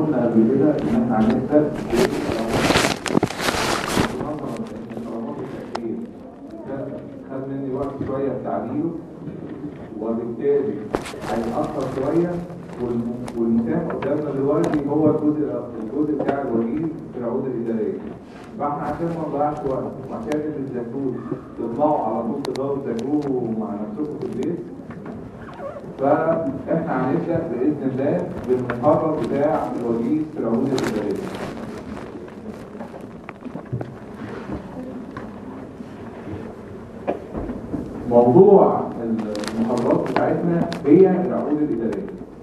قلنا قبل كده ان احنا هنبدا خد مني وقت شويه في تعديله وبالتالي هيتاخر شويه والم- والمتاح قدامنا دلوقتي هو الجزء الجزء بتاع الوجيز في العقود الاداريه فاحنا عشان ما نضيعش وقت وعشان اللي بتذاكروه تطلعوا على طول تقدروا تذاكروه مع نفسكم في البيت فاحنا هنبدا باذن الله بالمحرر بتاع الوجيز في العقود الاداريه موضوع المحاضرات بتاعتنا هي العقود الاداريه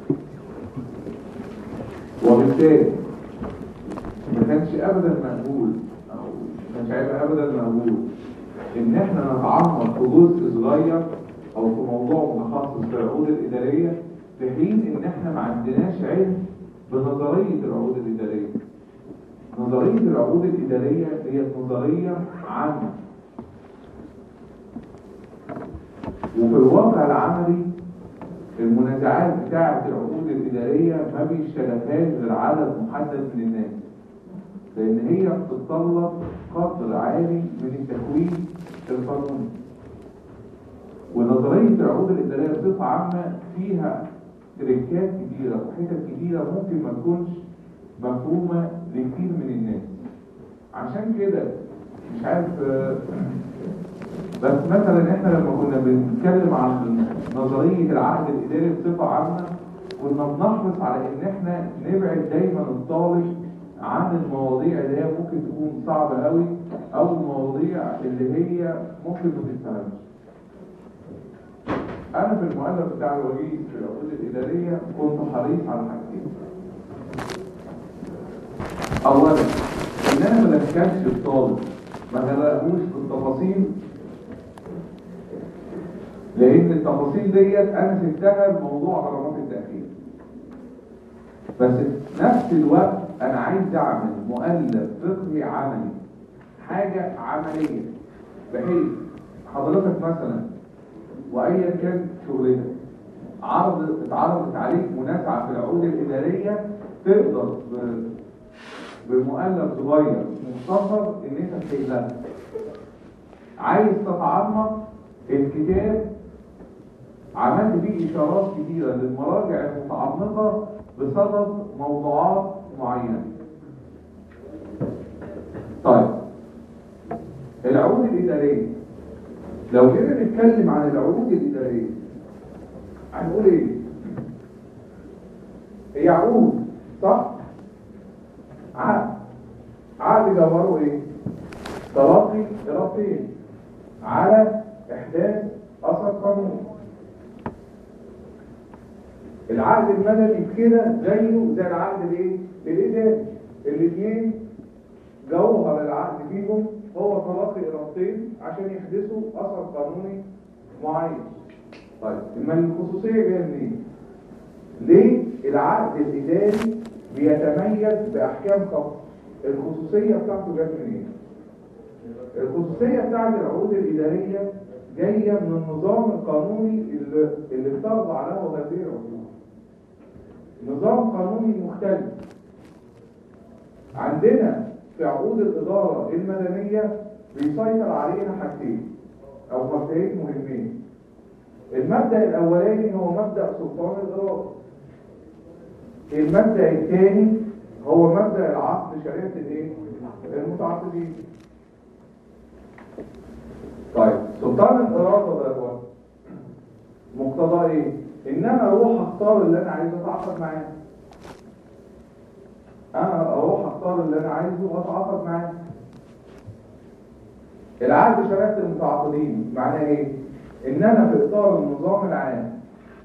وبالتالي ما كانش ابدا مقبول او ما كانش هيبقى ابدا مقبول ان احنا نتعمق في جزء صغير او في موضوع متخصص في العقود الاداريه في حين ان احنا ما عندناش علم بنظريه العقود الاداريه نظريه العقود الاداريه هي نظريه عامه وفي الواقع العملي المنازعات بتاعة العقود الإدارية ما بيشتغلهاش غير عدد محدد من الناس لأن هي بتتطلب قدر عالي من التكوين القانوني ونظرية العقود الإدارية بصفة عامة فيها تركات كتيرة وحتت كتيرة ممكن ما تكونش مفهومة لكتير من الناس عشان كده مش عارف آه، بس مثلا احنا لما كنا بنتكلم عن نظرية العقد الإداري بصفة عامة كنا بنحرص على ان احنا نبعد دايما الطالب عن المواضيع اللي هي ممكن تكون صعبة قوي او المواضيع اللي هي ممكن ما تتفهمش انا في المؤلف بتاع الوجيز في العقود الإدارية كنت حريص على حاجتين اولا ان انا ما دخلش الطالب ما غرقهوش في التفاصيل لان التفاصيل ديت انا سبتها لموضوع غرامات التاخير بس في نفس الوقت انا عايز اعمل مؤلف فقهي عملي حاجه عمليه بحيث حضرتك مثلا وايا كان شغلتك عرض اتعرضت عليك منازعه في العقود الاداريه تقدر ب- بمؤلف صغير مختصر ان انت تحلها عايز تتعمق الكتاب عملت فيه اشارات كتيره للمراجع المتعمقه بصدد موضوعات معينه طيب العقود الاداريه لو جينا نتكلم عن العقود الاداريه هنقول ايه هي عقود صح عقد عقد جوهره ايه تلقي إرادتين على إحداث أثر قانون العقد المدني كده زيه زي العقد الايه؟ الإداري الاثنين جوهر العقد فيهم هو تلقي إرادتين عشان يحدثوا أثر قانوني معين طيب اما الخصوصية جاية منين؟ ليه العقد الإداري بيتميز بأحكام خاصة؟ الخصوصية بتاعته جت منين؟ الخصوصية بتاعت العقود الإدارية جاية من النظام القانوني اللي, اللي بتخضع له هذه العقود. نظام قانوني مختلف. عندنا في عقود الإدارة المدنية بيسيطر علينا حاجتين أو مبدئين مهمين. المبدأ الأولاني هو مبدأ سلطان الإرادة. المبدأ الثاني هو مبدأ العقد شريعة الايه؟ المتعاقدين. طيب سلطان الإرادة ده هو مقتضاه ايه؟ ان انا اروح اختار اللي انا عايز اتعاقد معاه. انا اروح اختار اللي انا عايزه واتعاقد معاه. العقد شريعة المتعاقدين معناه ايه؟ ان انا في اطار النظام العام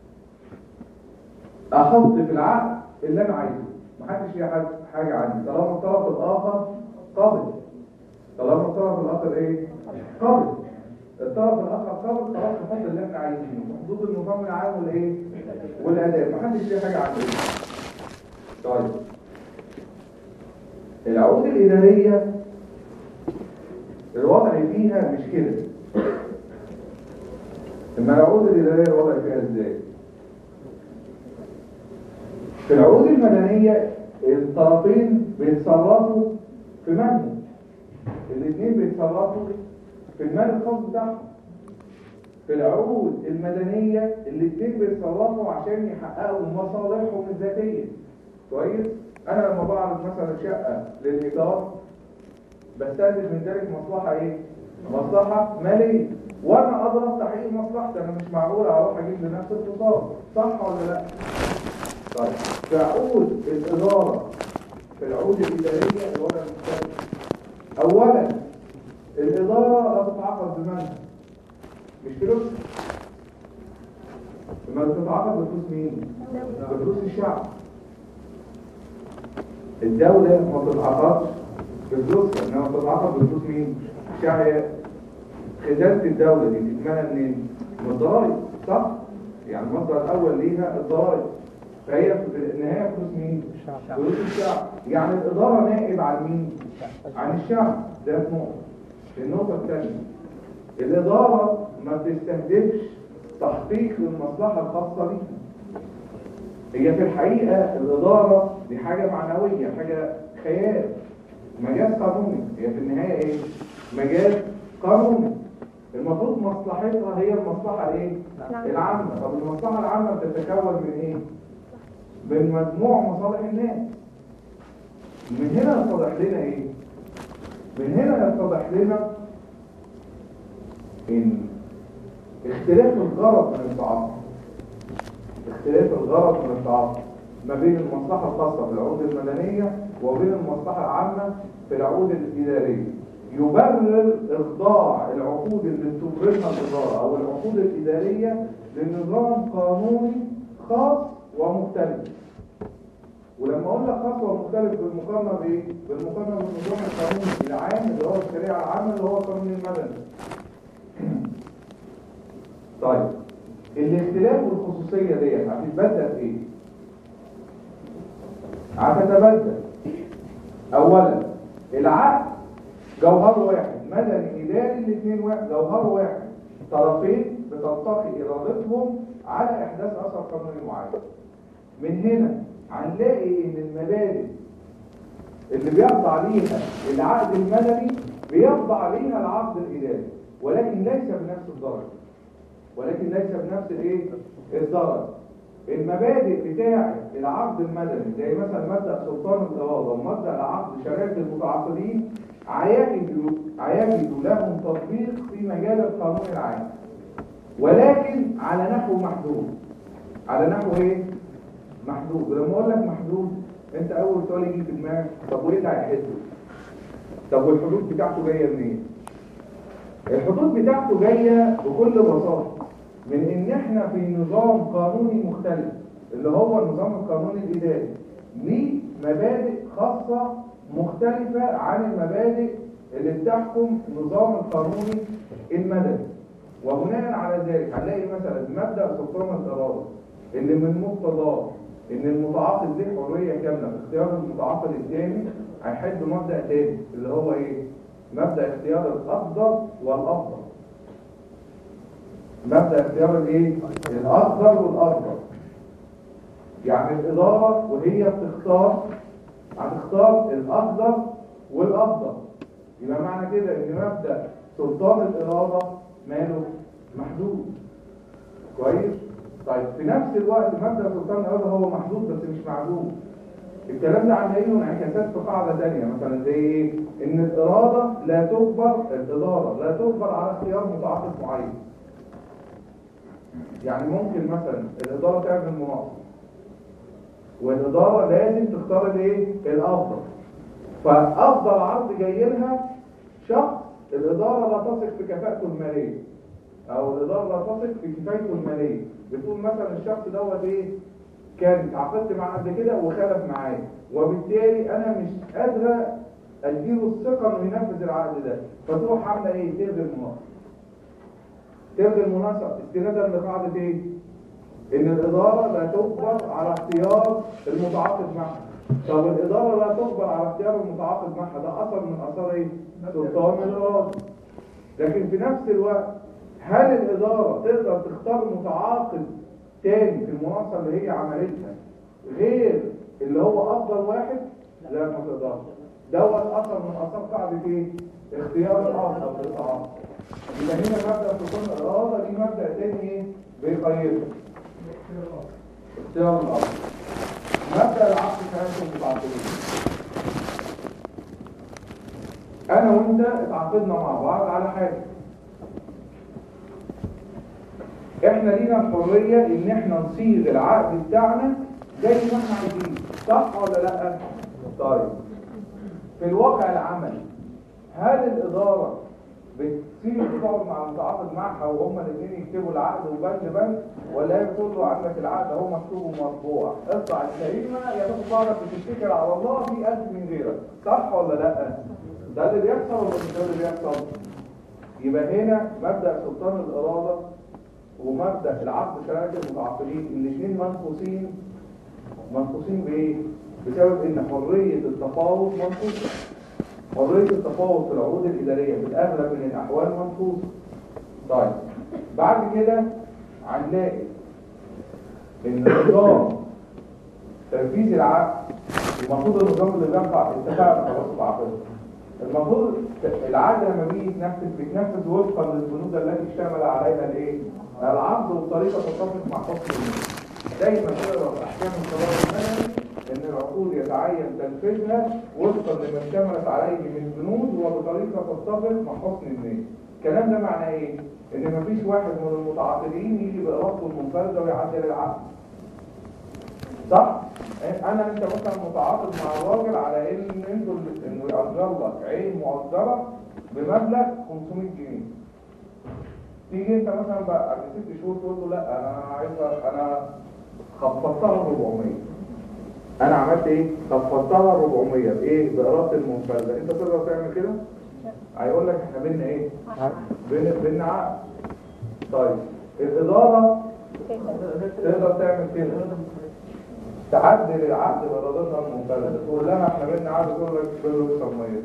احط في العقد اللي انا عايزه محدش ليه حاجه حاجه عندي طالما الطرف الاخر قابل طالما الطرف الاخر ايه قابل الطرف الاخر قابل خلاص نحط اللي احنا عايزينه في حدود النظام العام والايه والاداء محدش ليه حاجه عندي طيب العقود الاداريه الوضع فيها مش كده اما العقود الاداريه الوضع فيها ازاي في العقود المدنيه الطرفين بيتصرفوا في مالهم الاثنين بيتصرفوا في المال الخاص بتاعهم في العقود المدنية الاثنين بيتصرفوا عشان يحققوا مصالحهم الذاتية كويس انا لما بعرض مثلا شقة للإيجار بستهدف من ذلك مصلحة ايه مصلحة مالية وانا اضرب تحقيق مصلحتي انا مش معقول اروح اجيب لنفس الخسارة صح ولا لا طيب في عقود الإدارة في العقود الإدارية الوضع مختلف أولا الإدارة لا تتعاقد بمنها مش فلوس لما تتعاقد بفلوس مين؟ بفلوس الشعب الدولة ما بتتعاقدش بفلوسها انما بتتعاقد بفلوس مين؟ الشعب خزانة الدولة دي تتمنى منين؟ من الضرائب صح؟ يعني المصدر الأول ليها الضرائب فهي في النهاية فلوس مين؟ فلوس الشعب يعني الإدارة نائب عن مين؟ عن الشعب ده نقطة النقطة الثانية الإدارة ما بتستهدفش تحقيق المصلحة الخاصة بيها هي في الحقيقة الإدارة دي حاجة معنوية حاجة خيال مجال قانوني هي في النهاية إيه؟ مجال قانوني المفروض مصلحتها هي المصلحة الايه؟ العامة طب المصلحة العامة بتتكون من ايه؟ من مجموع مصالح الناس من هنا يتضح لنا ايه؟ من هنا يتضح لنا ان اختلاف الغرض من التعاطي اختلاف الغرض من التعاطي ما بين المصلحة الخاصة في العقود المدنية وبين المصلحة العامة في العقود الإدارية يبرر إخضاع العقود اللي بتبررها الإدارة أو العقود الإدارية لنظام قانوني خاص ومختلف ولما أقول لك خاص ومختلف بالمقارنة بإيه؟ بالمقارنة بالنظام القانوني العام اللي هو الشريعة العامة اللي هو القانون المدني طيب الاختلاف والخصوصية ديت هتتبدل في ايه؟ هتتبدل اولا العقد جوهره واحد مدني اداري الاثنين واحد جوهره واحد طرفين بتلتقي ارادتهم على احداث اثر قانوني معين من هنا هنلاقي ان المبادئ اللي بيخضع ليها العقد المدني بيخضع ليها العقد الاداري ولكن ليس بنفس الدرجه ولكن ليس بنفس الايه الدرجه المبادئ بتاعه العقد المدني زي مثلا مبدا سلطان الاراده ومبدا العقد شركه المتعاقدين هيجدوا هيجدوا لهم تطبيق في مجال القانون العام ولكن على نحو محدود على نحو ايه محدود ولما اقول لك محدود انت اول سؤال يجي في دماغك طب وايه اللي هيحده طب والحدود بتاعته جايه منين الحدود بتاعته جايه بكل بساطه من ان احنا في نظام قانوني مختلف اللي هو النظام القانوني الاداري ليه مبادئ خاصه مختلفه عن المبادئ اللي بتحكم النظام القانوني المدني وبناء على ذلك هنلاقي مثلا مبدا سلطان الاراده اللي من مقتضاه ان المتعاقد له حريه كامله في اختيار المتعاقد الثاني هيحد مبدا تاني اللي هو ايه مبدا اختيار الافضل والافضل مبدا اختيار الايه الافضل والافضل يعني الاداره وهي بتختار هتختار الافضل والافضل يبقى معنى كده ان مبدا سلطان الاراده ماله محدود كويس طيب في نفس الوقت مبدا سلطان الاراده هو محدود بس مش معدود الكلام ده هنلاقيه انعكاسات في قاعده ثانيه مثلا زي ايه ان الاراده لا تجبر الاداره لا تجبر على اختيار متعاقد معين يعني ممكن مثلا الاداره تعمل مناقصه والاداره لازم تختار الايه الافضل فافضل عرض جاي لها شخص الاداره لا تثق في كفاءته الماليه او الاداره لا تثق في كفايته الماليه بتقول مثلا الشخص دوت ايه كان اتعاقدت معاه قبل كده وخلف معايا وبالتالي انا مش قادره اديله الثقه انه ينفذ العقد ده فتروح عامله ايه تلغي المناقصه تلغي المناقصه استنادا لقاعده ايه ان الاداره لا تجبر على اختيار المتعاقد معها طب الاداره لا تجبر على اختيار المتعاقد معها ده اثر من اثار ايه سلطان الاراده لكن في نفس الوقت هل الاداره تقدر تختار متعاقد تاني في المناقصه اللي هي عملتها غير اللي هو افضل واحد لا ما تقدرش دوت اثر من اثار قاعده ايه اختيار الافضل للطعام يبقى هنا مبدا سلطان الاراده دي مبدا تاني ايه بيقيده اختيار الافضل مبدا العقل كانتم متعاقدين انا وانت اتعاقدنا مع بعض على حاجه احنا لينا الحريه ان احنا نصيغ العقد بتاعنا زي ما احنا عايزين صح ولا لا طيب في الواقع العملي هل الاداره بتصير تقعد مع المتعاقد معها وهما الاثنين يكتبوا العقد وبند بند ولا هي بتقول له عندك العقد اهو مكتوب ومطبوع اطلع الكريمه يا تاخد بعضك وتتكل على الله في قلب من غيرك صح ولا لا ده اللي بيحصل ولا مش ده اللي بيحصل يبقى هنا مبدا سلطان الاراده ومبدا العقد شركه المتعاقدين الاثنين منقوصين منقوصين بايه بسبب ان حريه التفاوض منقوصه حريه التفاوض في العقود الاداريه في الاغلب من الاحوال منقوصه طيب بعد كده هنلاقي ان نظام تنفيذ العقد المفروض النظام اللي بيقع اتفقنا خلاص تعاقدنا المفروض العقد لما بيجي يتنفذ بيتنفذ وفقا للبنود التي اشتمل عليها الايه العقد والطريقه تتفق مع حكم المدير دايما تقرا في احكام القرار المدني ان العقود يتعين تنفيذها وفقا لما اشتملت عليه من بنود وبطريقه تتفق مع حسن النيه الكلام ده معناه ايه ان مفيش واحد من المتعاقدين يجي بارادته المنفرده ويعدل العقد صح انا انت مثلا متعاقد مع الراجل على ان انتوا انه يأجر لك عين مؤجره بمبلغ 500 جنيه تيجي انت مثلا بقى قبل ست شهور تقول له لا انا عايز انا خفضتها 400 انا عملت ايه خفضتها 400 بايه بارادة المنفرده انت تقدر تعمل كده هيقول لك احنا بينا ايه بين بينا عقد طيب الاداره تقدر تعمل كده تعدل العقد بارادتها المنفرده تقول لها احنا بينا عقد تقول لك كله بسميه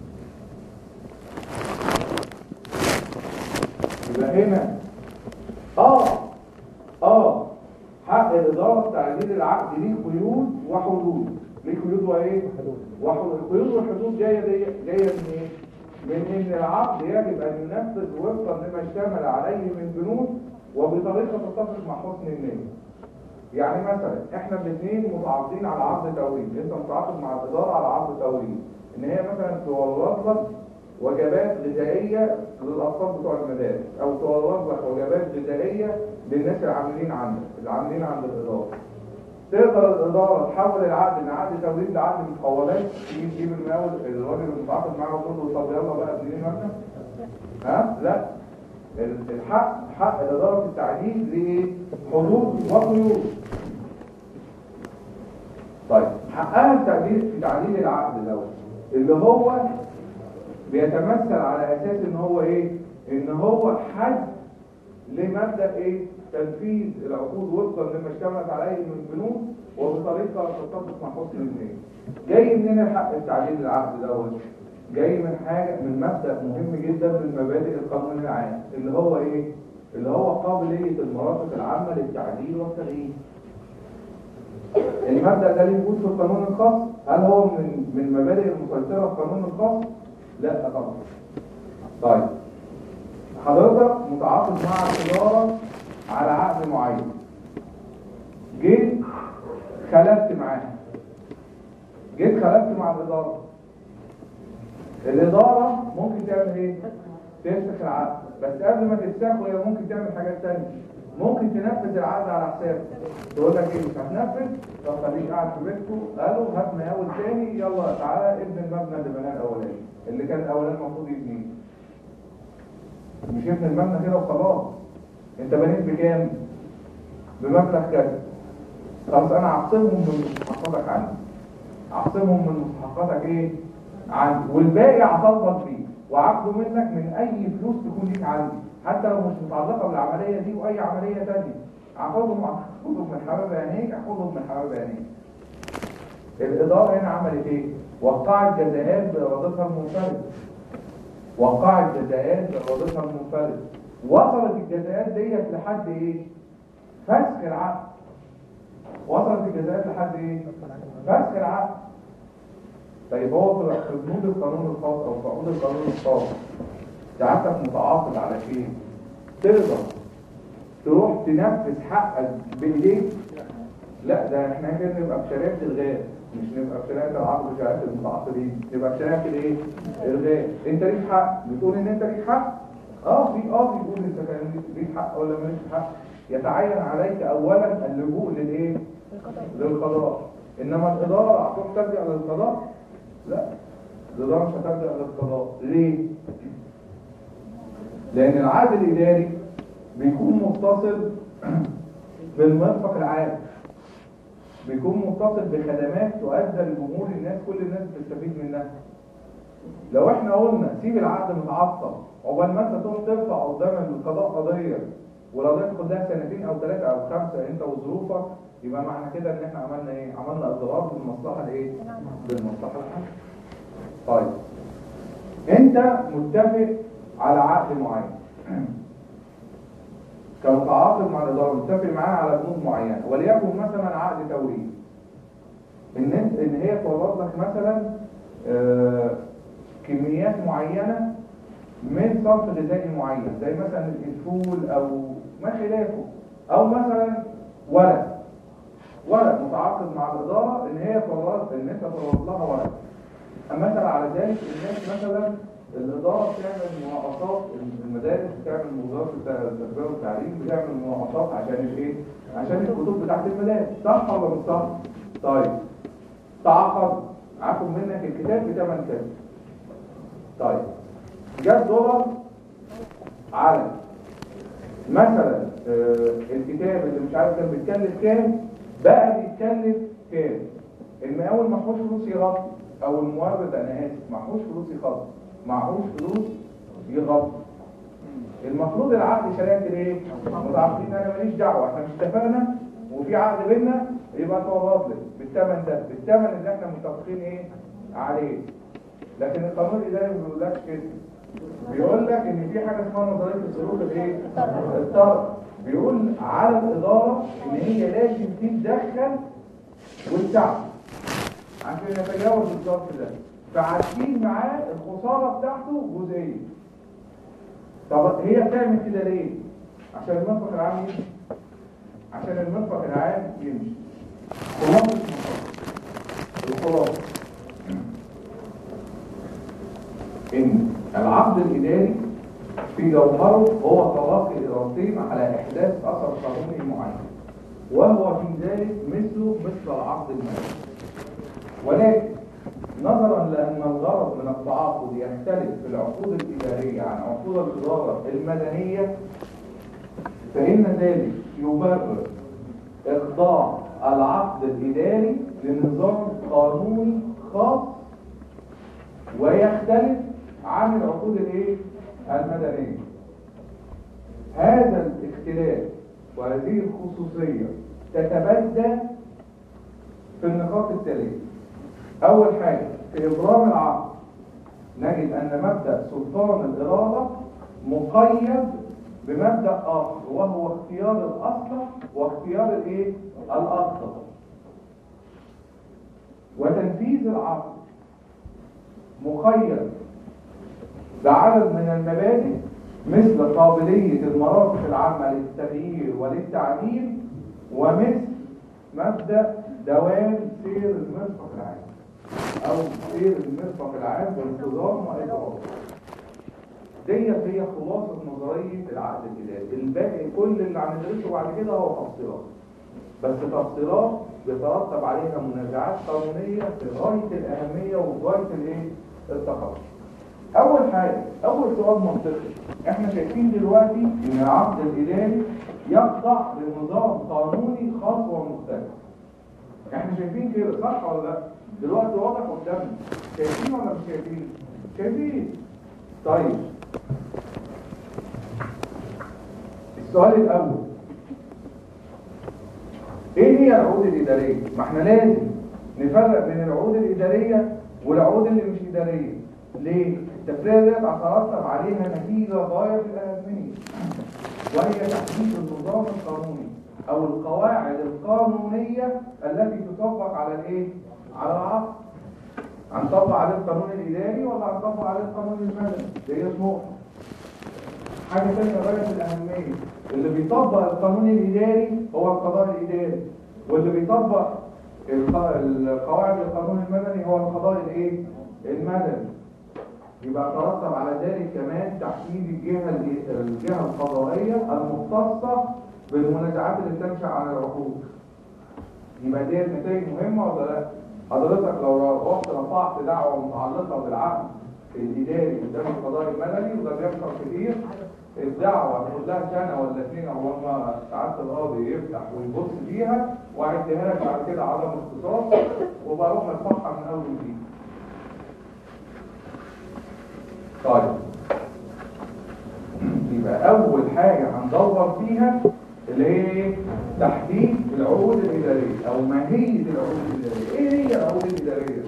يبقى هنا اه اه حق الإدارة تعديل العقد ليه قيود وحدود ليه قيود وإيه؟ وحدود القيود والحدود جاية دي جاية من إيه؟ من إن العقد يجب أن ينفذ وفقا لما اشتمل عليه من بنود وبطريقة تتفق مع حسن النية يعني مثلا احنا الاثنين متعاقدين على عقد توريد انت متعاقد مع الاداره على عقد توريد ان هي مثلا تورد لك وجبات غذائيه للاطفال بتوع المدارس او تورد لك وجبات غذائيه للناس العاملين عندك العاملين عند الاداره تقدر الاداره تحول العقد من عقد توريد لعقد مقاولات تيجي تجيب المقاول الراجل المتعاقد معاه وتقول له طب يلا بقى اديني مبنى ها لا الحق حق الاداره في التعديل ليه حدود وقيود طيب حقها التعديل في تعديل العقد دوت اللي هو بيتمثل على اساس ان هو ايه ان هو حد لمبدا ايه تنفيذ العقود وفقا لما اشتملت عليه من بنود وبطريقه تتفق مع حسن النيه جاي منين الحق التعديل العقد دوت جاي من حاجه من مبدا مهم جدا من مبادئ القانون العام اللي هو ايه اللي هو قابليه المرافق العامه للتعديل والتغيير المبدا ده ليه وجود في القانون الخاص هل هو من من مبادئ المسيطره في القانون الخاص لا طبعا طيب حضرتك متعاقد مع الاداره على عقد معين جيت خلفت معاها جيت خلفت مع الاداره الاداره ممكن تعمل ايه تفسخ العقد بس قبل ما تفسخه هي ممكن تعمل حاجات تانية ممكن تنفذ العقد على حسابك تقول لك ايه مش هتنفذ طب خليك قاعد في بيتكم قالوا هات مقاول تاني يلا تعالى ابن المبنى اللي بناه الاولاني اللي كان الاولاني المفروض يبنيه مش ابن المبنى كده وخلاص انت بنيت بكام بمبلغ كذا خلاص انا هعصمهم من مستحقاتك عندي هعصمهم من مستحقاتك ايه عندي والباقي هطالبك بيه وعقده منك من اي فلوس تكون ليك عندي حتى لو مش متعلقه بالعمليه دي واي عمليه ثانيه هاخدهم هاخدهم من حباب عينيك هاخدهم من حباب عينيك الاداره هنا عملت ايه وقعت جزاءات بارادتها المنفرده وقعت جزاءات بارادتها المنفرده وصلت الجزاءات ديت لحد ايه فسخ العقد وصلت الجزاءات لحد ايه فسخ العقد طيب هو في في بنود القانون الخاص او في عقود القانون الخاص ساعتك متعاقد على شيء تقدر تروح تنفذ حقك بايديك لا ده احنا كده نبقى في شريعه الغاء مش نبقى في شريعه العقد وشريعه المتعاقدين نبقى في شريعه الايه الغاء انت ليك حق بتقول ان انت ليك حق اه في اه بيقول انت كان ليك حق ولا مالكش حق يتعين عليك اولا اللجوء للايه للقضاء انما الاداره هتروح ترجع للقضاء لا الاداره مش هترجع للقضاء ليه لان العقد الاداري بيكون متصل بالمرفق العام بيكون متصل بخدمات تؤدى لجمهور الناس كل الناس بتستفيد منها لو احنا قلنا سيب العقد متعطل عقبال ما انت تروح ترفع قدام القضاء قضيه والقضيه تاخد لها سنتين او ثلاثه او خمسه انت وظروفك يبقى معنى كده ان احنا عملنا ايه؟ عملنا اضرار بالمصلحه الايه؟ بالمصلحه العامه. طيب انت متفق على عقد معين كمتعاقد مع الاداره متفق معاها على بنود معينه وليكن مثلا عقد توريد ان انت ان هي تورد لك مثلا آه، كميات معينه من صنف غذائي معين زي مثلا الفول او ما خلافه او مثلا ورق ورق متعاقد مع الاداره ان هي تورد ان انت تورد لها ورق مثلا على ذلك الناس مثلا الإدارة بتعمل مناقصات المدارس بتعمل وزارة التربية والتعليم بتعمل مناقصات عشان الايه؟ عشان الكتب بتاعت المدارس صح ولا مش صح؟ طيب تعاقد هاخد منك الكتاب بثمن كذا طيب جاب دولار على مثلا آه، الكتاب اللي مش عارف كان بيتكلف كام بقى بيتكلف كام المقاول معهوش فلوس يغطي او المورد انا اسف معهوش فلوس يغطي معهوش فلوس يغطي المفروض العقد شريعه الايه متعاقدين انا ماليش دعوه احنا مش اتفقنا وفي عقد بينا يبقى تورط لي بالثمن ده بالثمن اللي احنا متفقين ايه عليه لكن القانون الاداري ما بيقولكش كده بيقول لك ان في حاجه اسمها نظريه الظروف الايه الطرد بيقول على الاداره ان هي لازم تتدخل وتساعد عشان يتجاوز الظرف ده فعارفين معاه الخساره بتاعته جزئيه طب هي بتعمل كده ليه عشان المرفق العام يمشي عشان المرفق العام يمشي خلاصه المرفق. الخلاصه ان العقد الاداري في جوهره هو تلاقي ارادتين على احداث اثر قانوني معين وهو في ذلك مثله مثل العقد المالي ولكن نظرا لان الغرض من التعاقد يختلف في العقود الاداريه عن عقود الاداره المدنيه فان ذلك يبرر اخضاع العقد الاداري لنظام قانوني خاص ويختلف عن العقود الايه المدنيه هذا الاختلاف وهذه الخصوصيه تتبدى في النقاط التاليه اول حاجه في ابرام العقد نجد ان مبدا سلطان الاراده مقيد بمبدا اخر وهو اختيار الاصلح واختيار الايه الاكثر وتنفيذ العقد مقيد بعدد من المبادئ مثل قابلية المرافق العامة للتغيير وللتعديل ومثل مبدأ دوام سير المرفق العام أو سير المرفق العام بانتظام وإجراء ديت هي خلاصة نظرية العقد الإداري الباقي كل اللي هندرسه بعد كده هو تفصيلات بس تفصيلات بيترتب عليها منازعات قانونية في غاية الأهمية وفي غاية الإيه؟ التخصص اول حاجة اول سؤال منطقي احنا شايفين دلوقتي ان العقد الاداري يخضع لنظام قانوني خاص ومختلف احنا شايفين كده صح ولا لا دلوقتي واضح قدامنا شايفين ولا مش شايفين شايفين طيب السؤال الاول ايه هي العقود الاداريه ما احنا لازم نفرق بين العقود الاداريه والعقود اللي مش اداريه ليه التفريق ديت هترتب عليها نتيجه غايه في الاهميه وهي تحديد النظام القانوني او القواعد القانونية التي تطبق على الايه على العقد هنطبق عليه القانون الاداري ولا هنطبق عليه القانون المدني دي نقطه حاجه ثانيه غايه في الاهميه اللي بيطبق القانون الاداري هو القضاء الاداري واللي بيطبق الق- القواعد القانون المدني هو القضاء الايه المدني يبقى ترتب على ذلك كمان تحديد الجهه ال- الجهه القضائيه المختصه بالمنازعات اللي بتنشا عن العقود يبقى دي نتائج مهمه ولا لا حضرتك لو رحت رفعت دعوه متعلقه بالعقد الاداري قدام القضاء المدني وده بيحصل كتير الدعوه تاخد لها سنه ولا اثنين اول ما ساعات القاضي يفتح ويبص فيها وهيديها لك بعد كده عدم اختصاص وبروح ارفعها من اول وجديد طيب يبقى اول حاجه هندور فيها اللي هي ايه تحديد العقود الاداريه او ماهيه العقود الاداريه ايه هي العقود الاداريه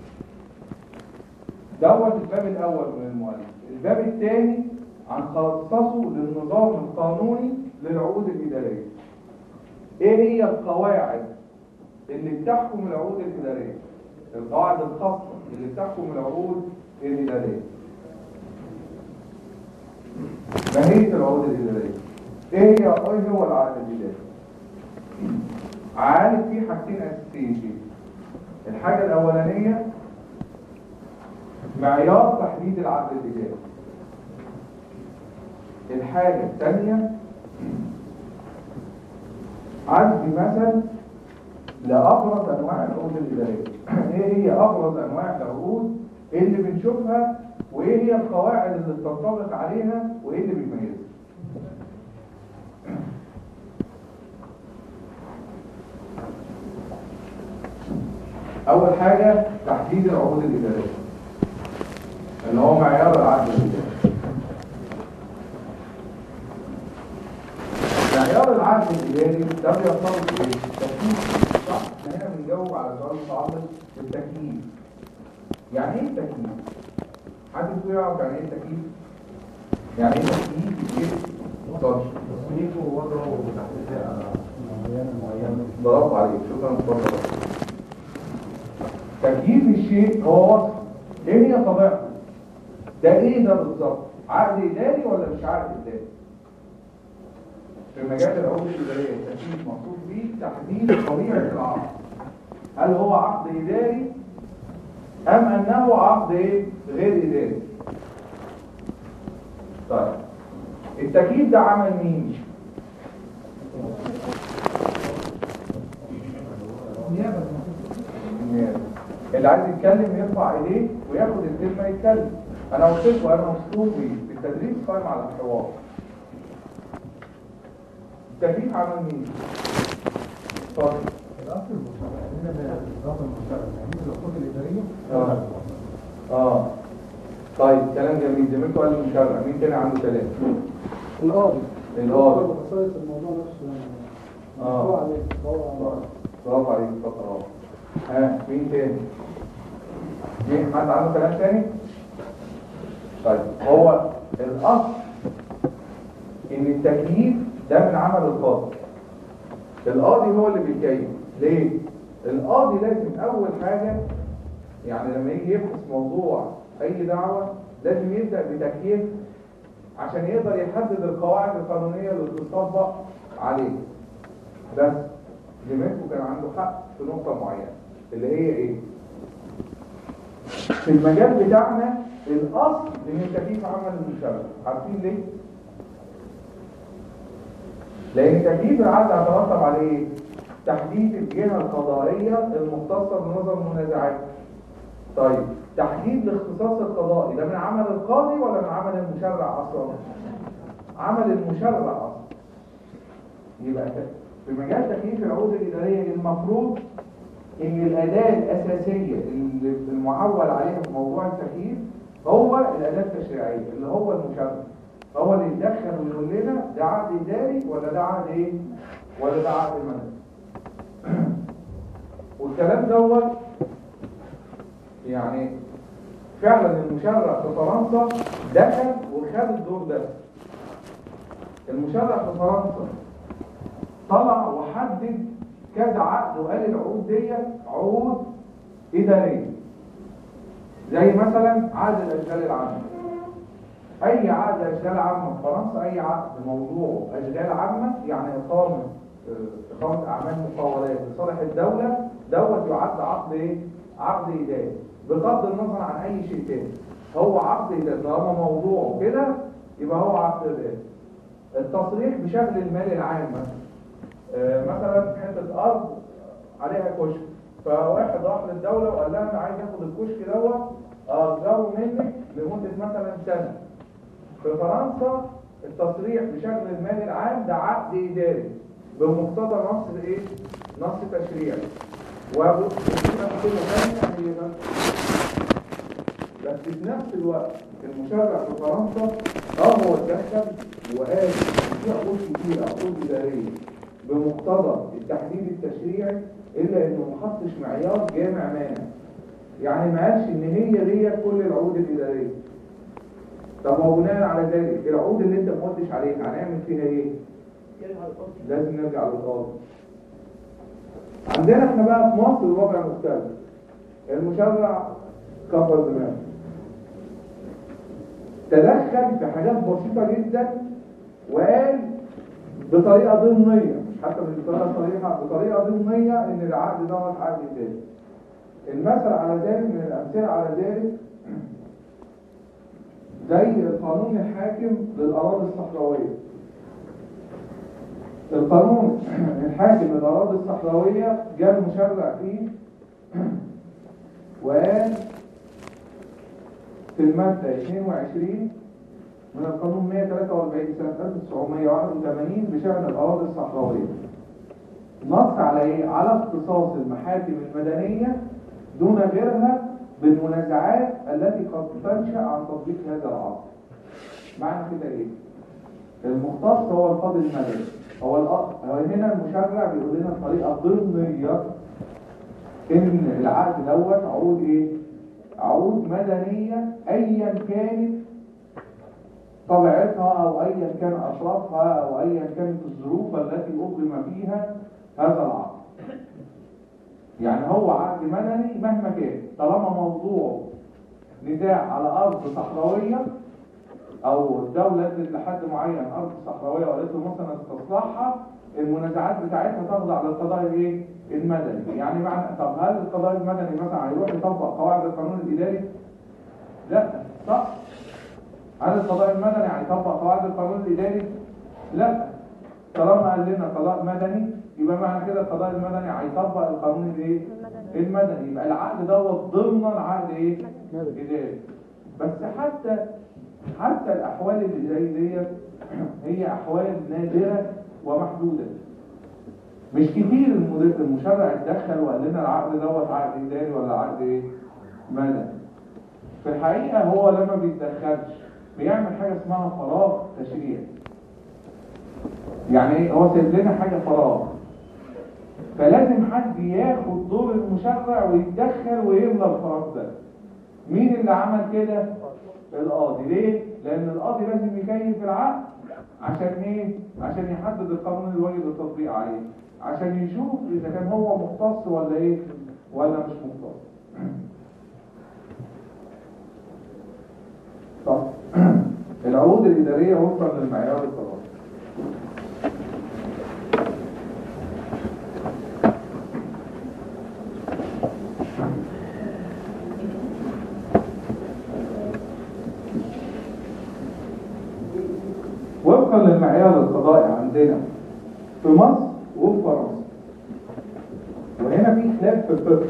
دوت الباب الاول من المؤلف الباب الثاني هنخصصه للنظام القانوني للعقود الاداريه ايه هي القواعد اللي بتحكم العقود الاداريه القواعد الخاصه اللي بتحكم العقود الاداريه ماهيه العقود الاداريه ايه هي ايه هو العقد الاداري عارف فيه حاجتين اساسيين فيه الحاجه الاولانيه معيار تحديد العقد الاداري الحاجه الثانيه عندي مثل لابرز انواع العقود الاداريه ايه هي ابرز انواع العقود اللي بنشوفها وايه هي القواعد اللي بتنطبق عليها وايه اللي بيميزها اول حاجه تحديد العقود الاداريه اللي هو معيار العقد الاداري معيار العقد الاداري ده بيرتبط بايه التكييف صح احنا هنا بنجاوب على سؤال متعلق بالتكييف يعني ايه التكييف حد فيكم يعرف يعني ايه التكييف يعني ايه تكييف ايه اتفضل تصنيفه ووضعه تحت معينة معينة برافو عليك شكرا اتفضل تكييف الشيء هو وصف ايه هي طبيعته ده ايه ده بالظبط عقد اداري ولا مش عقد اداري في مجال العقود الاداريه التكييف مقصود بيه تحديد طبيعه العقد هل هو عقد اداري ام انه عقد ايه غير اداري طيب التكييف ده عمل مين النيابة. اللي عايز يتكلم يرفع ايديه وياخد الكلمه يتكلم انا قلت لكم انا اسلوبي في التدريس قائم على الحوار التكليف عمل مين؟ اتفضل الأصل المشرع عندنا بالإضافة المشرع يعني العقود الإدارية آه. اه طيب كلام جميل زميلكم قال المشرع مين تاني عنده كلام؟ القاضي القاضي خصائص الموضوع نفسه يعني آه. هو عليه هو برافو عليك اتفضل اهو ها مين تاني؟ مين حد عنده كلام تاني؟ طيب هو الاصل ان التكييف ده من عمل القاضي القاضي هو اللي بيكيف ليه؟ القاضي لازم اول حاجه يعني لما يجي يبحث موضوع اي دعوه لازم يبدا بتكييف عشان يقدر يحدد القواعد القانونيه اللي بتطبق عليه بس زميلكم كان عنده حق في نقطة معينة اللي هي ايه؟ في المجال بتاعنا الأصل إن التكييف عمل المشابه عارفين ليه؟ لأن تكييف العدل هيترتب عليه ايه؟ تحديد الجهة القضائية المختصة بنظم المنازعات طيب تحديد الاختصاص القضائي ده من عمل القاضي ولا من عمل المشرع أصلا؟ عمل المشرع أصلا يبقى في مجال تكليف العقود الإدارية المفروض إن الأداة الأساسية اللي المعول عليها في موضوع التكليف هو الأداة التشريعية اللي هو المشرع هو اللي يتدخل ويقول لنا ده عقد إداري ولا ده عقد إيه؟ ولا ده عقد مدني والكلام دوت يعني فعلا المشرع في فرنسا دخل وخد الدور ده المشرع في فرنسا طلع وحدد كذا عقد وقال العقود دي عقود إدارية زي مثلا عقد الأشغال العامة أي عقد أشغال عامة في فرنسا أي عقد موضوعه أشغال عامة يعني إقامة آه، إقامة أعمال مقاولات لصالح الدولة دوت يعد عقد إيه؟ عقد إداري بغض النظر عن أي شيء تاني هو عقد إداري طالما موضوعه كده يبقى هو عقد إداري التصريح بشغل المال العام مثلا آه، مثلا حته ارض عليها كشك فواحد راح للدوله وقال لها انا عايز اخد الكشك دوت اجره منك لمده مثلا سنه في فرنسا التصريح بشغل المال العام ده عقد اداري بمقتضى نص الايه نص تشريعي وبقيمه ثانيه يعني بس في نفس الوقت المشرع في فرنسا اه هو اتدخل وقال في عقود كتير عقود اداريه بمقتضى التحديد التشريعي الا انه ما حطش معيار جامع مانع يعني ما قالش ان هي دي كل العقود الاداريه طب هو بناء على ذلك العقود اللي انت ما قلتش عليها هنعمل فيها ايه؟ لازم نرجع للقاضي عندنا احنا بقى في مصر الوضع مختلف المشرع كفر دماغه تدخل في حاجات بسيطة جدا وقال بطريقة ضمنية مش حتى مش بطريقة صريحة بطريقة ضمنية ان العقد دوت عقد تاني المثل على ذلك من الأمثلة على ذلك زي القانون الحاكم للأراضي الصحراوية القانون الحاكم للأراضي الصحراوية جاء المشرع فيه وقال في المادة 22 من القانون 143 سنة 1981 بشأن الأراضي الصحراوية نص على إيه؟ على اختصاص المحاكم المدنية دون غيرها بالمنازعات التي قد تنشأ عن تطبيق هذا العصر معنى كده إيه؟ المختص هو القاضي المدني هو الأ- هو هنا المشرع بيقول لنا بطريقة ضمنية ان العقد دوت عقود ايه عقود مدنية ايا كانت طبيعتها او ايا كان اشرافها او ايا كانت الظروف التي اقيم فيها هذا العقد يعني هو عقد مدني مهما كان طالما موضوعه نزاع على ارض صحراويه او الدوله ادت لحد معين ارض صحراويه وقالت له مثلا استصلاحها المنازعات بتاعتها تخضع للقضاء الايه المدني يعني معنى طب هل القضاء المدني مثلا هيروح يطبق قواعد القانون الاداري لا صح هل القضاء المدني هيطبق قواعد القانون الاداري لا طالما قال لنا قضاء مدني يبقى معنى كده القضاء المدني هيطبق القانون الايه المدني يبقى العقد دوت ضمن العقد ايه اداري بس حتى حتى الاحوال اللي زي ديت هي احوال نادره ومحدوده مش كتير المدير المشرع اتدخل وقال لنا العقد دوت عقد اداري ولا عقد ايه مدني في الحقيقه هو لما بيتدخلش بيعمل حاجه اسمها فراغ تشريعي يعني ايه هو سايب لنا حاجه فراغ فلازم حد ياخد دور المشرع ويتدخل ويملى الفراغ ده مين اللي عمل كده القاضي ليه لان القاضي لازم يكيف العقد عشان ايه عشان يحدد القانون الواجب التطبيق عليه عشان يشوف اذا كان هو مختص ولا ايه ولا مش مختص طب العقود الاداريه وفقا للمعيار القضائي وفقا للمعيار القضائي عندنا في مصر وفي فرنسا وهنا في خلاف في الفقه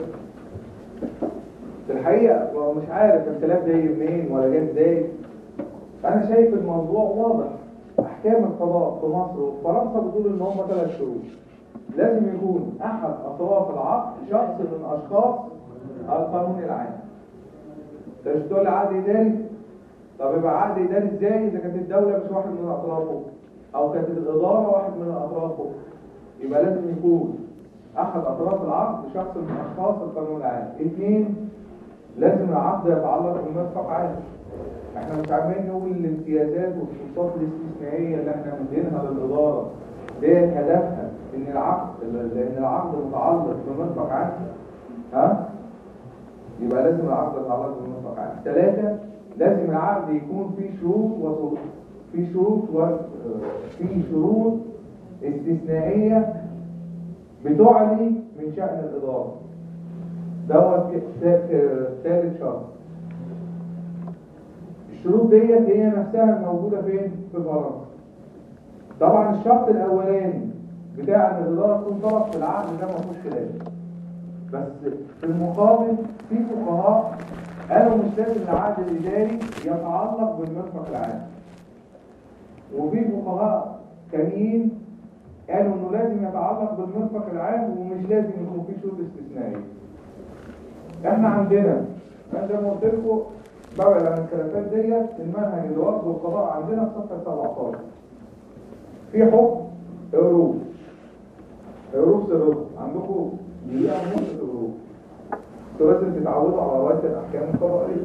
في الحقيقة هو مش عارف الخلاف جاي منين ولا جاي ازاي انا شايف الموضوع واضح احكام القضاء في مصر وفي فرنسا بتقول ان هم ثلاث شروط لازم يكون احد اطراف العقد شخص من اشخاص القانون العام انت مش تقول لي عقد اداري طب يبقى عقد اداري ازاي اذا كانت الدوله مش واحد من اطرافه او كانت الاداره واحد من اطرافه يبقى لازم يكون احد اطراف العقد شخص من اشخاص القانون العام اثنين لازم العقد يتعلق بمرفق عام احنا مش عاملين نقول الامتيازات والسلطات الاستثنائيه اللي احنا مدينها للاداره ديت هدفها ان العقد لان العقد متعلق بمرفق عام ها يبقى لازم العقد يتعلق بمرفق عام ثلاثة لازم العقد يكون فيه شروط وصول في شروط و في شروط استثنائية بتعلي من شأن الإدارة دوت ثالث شرط الشروط ديت هي نفسها الموجودة فين؟ في فرنسا طبعا الشرط الأولاني بتاع ان الإدارة تكون طرف في العقد ده ما فيهوش خلاف بس في المقابل في فقهاء قالوا مش لازم العقد الإداري يتعلق بالمرفق العام وفي فقهاء تانيين قالوا انه لازم يتعلق بالمرفق العام ومش لازم يكون في شروط استثنائيه احنا عندنا انا زي ما قلت لكم ببعد عن الخلافات ديت المنهج الوقت والقضاء عندنا في صفحه 17 في حكم عروض عروض الرزق عندكم دقيقه ونص في العروض انتوا لازم تتعودوا على روايه الاحكام القضائيه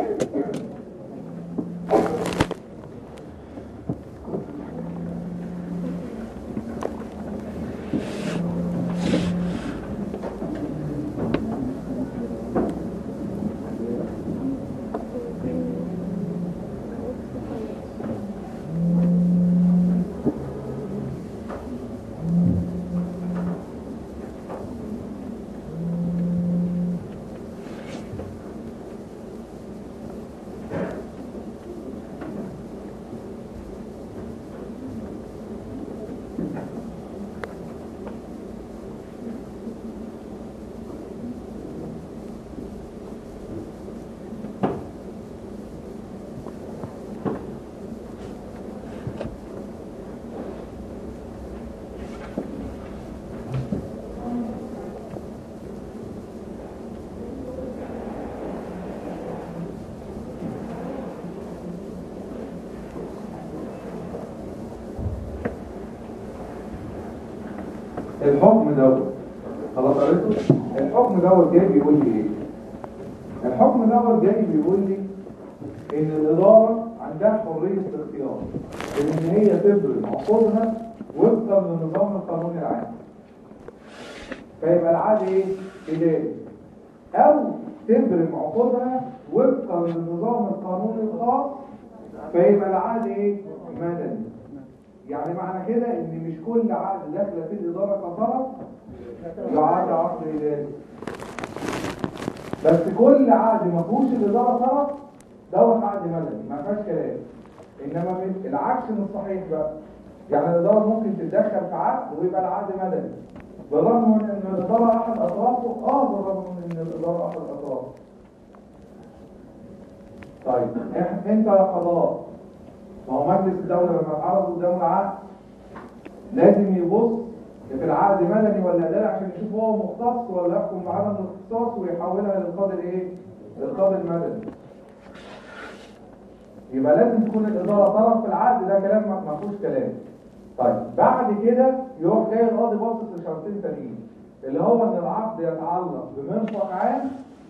الحكم دوت خلاص قريته الحكم دوت جاي بيقول لي ايه الحكم دوت جاي بيقول لي ان الاداره عندها حريه الاختيار ان هي تبرم عقودها وفقا للنظام القانوني العام فيبقى العقد ايه اداري او تبرم عقودها وفقا للنظام القانوني الخاص فيبقى العقد ايه مدني يعني معنى كده ان مش كل عقد داخله في الاداره كطرف يعد عقد اداري بس كل عقد ما فيهوش الاداره طرف دوت عقد مدني ما فيهاش كلام انما في العكس مش صحيح بقى يعني الاداره ممكن تتدخل في عقد ويبقى العقد مدني بالرغم من ان الاداره احد اطرافه اه بالرغم من ان الاداره احد اطرافه طيب إح- انت يا قضاء ما هو مجلس الدولة لما اتعرض قدامه العقد لازم يبص في العقد مدني ولا اداري عشان يشوف هو مختص ولا يحكم بعدم الاختصاص ويحولها للقاضي الايه؟ للقاضي المدني. يبقى لازم تكون الاداره طرف في العقد ده كلام ما ما فيهوش كلام. طيب بعد كده يروح جاي القاضي باصص لشرطين تانيين اللي هو ان العقد يتعلق بمرفق عام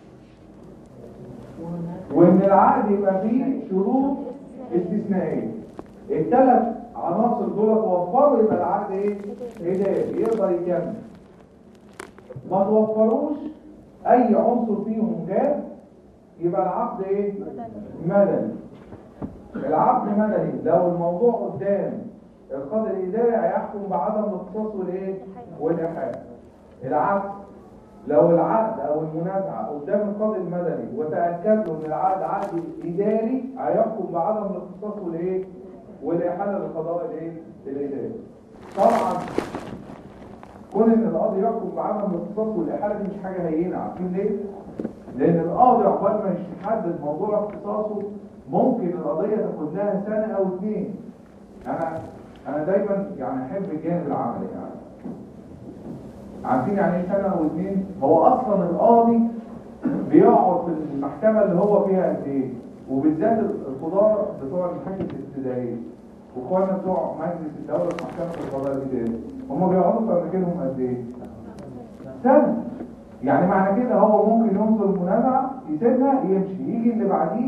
وان العقد يبقى فيه شروط استثنائيه الثلاث عناصر دول توفروا يبقى العقد ايه اداري يقدر يكمل ما توفروش اي عنصر فيهم غاب يبقى العقد ايه مدني العقد مدني لو الموضوع قدام القاضي الاداري هيحكم بعدم الاختصاص والايه والاحاله العكس لو العقد او المنازعه قدام القاضي المدني وتاكد له ان العقد عقد اداري هيحكم بعدم الاختصاص والايه والاحاله للقضاء الايه الاداري طبعا كون ان القاضي يحكم بعدم الاختصاص والاحاله دي مش حاجه هينه عارفين ليه لان القاضي عقبال ما يحدد موضوع اختصاصه ممكن القضيه تاخد لها سنه او اتنين انا انا دايما يعني احب الجانب العملي يعني عارفين يعني ايه سنه او اتنين هو اصلا القاضي بيقعد في المحكمه اللي هو فيها قد ايه وبالذات القضاه بتوع المحاكم الابتدائيه واخواننا بتوع مجلس الدوله في محكمه القضاء الاداري هم بيقعدوا في اماكنهم قد ايه سنه يعني معنى كده هو ممكن ينظر المنازعه يسيبها يمشي يجي اللي بعديه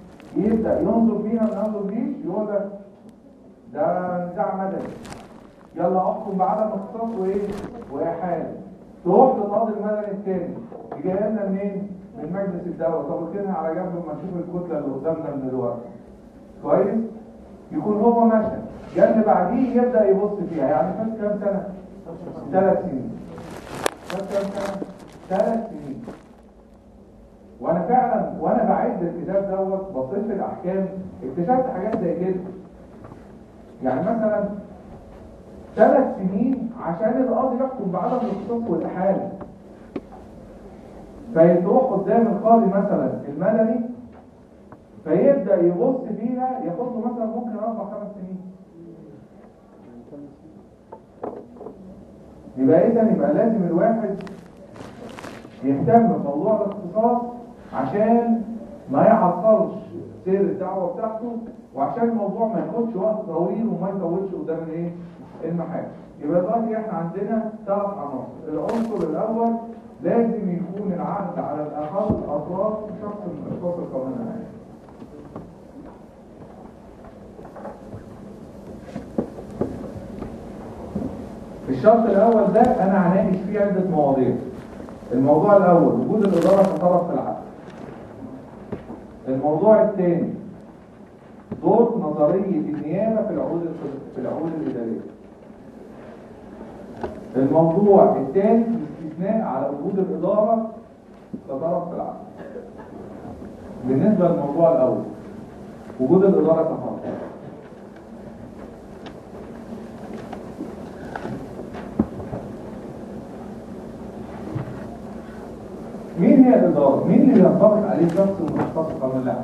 يبدا ينظر فيها ما ينظر فيش يقول لك ده نزاع مدني يلا احكم بعدم اختصاص وايه واحاله تروح للقاضي المدني الثاني جاي لنا منين من مجلس الدوله طب اركنها على جنب لما نشوف الكتله اللي قدامنا من الورق كويس يكون هو ماشي جاء اللي بعديه يبدا يبص فيها يعني فات كام سنه ثلاث سنين فات كام سنه ثلاث سنين وانا فعلا وانا بعد الكتاب دوت بصيت في الاحكام اكتشفت حاجات زي كده يعني مثلا ثلاث سنين عشان القاضي يحكم بعدم الاختصاص والاحاله فيروح قدام القاضي مثلا المدني فيبدا يبص فيها ياخد له مثلا ممكن اربع خمس سنين يبقى اذا يبقى لازم الواحد يهتم بموضوع الاختصاص عشان ما يعطلش سير الدعوه بتاعته وعشان الموضوع ما ياخدش وقت طويل وما يطولش قدام الايه المحاكم يبقى دلوقتي احنا عندنا ثلاث عناصر العنصر الاول لازم يكون العقد على الاقل اطراف شخص من اشخاص القانون العام الشرط الاول ده انا هناقش فيه عده مواضيع الموضوع الاول وجود الاداره كطرف في العقد الموضوع الثاني دور نظريه النيابه في العقود في العقود الاداريه الموضوع الثالث الاستثناء على وجود الاداره كطرف في العقد بالنسبه للموضوع الاول وجود الاداره كطرف مين هي الإدارة؟ مين اللي ينطبق عليه شخص من أشخاص القانون العام؟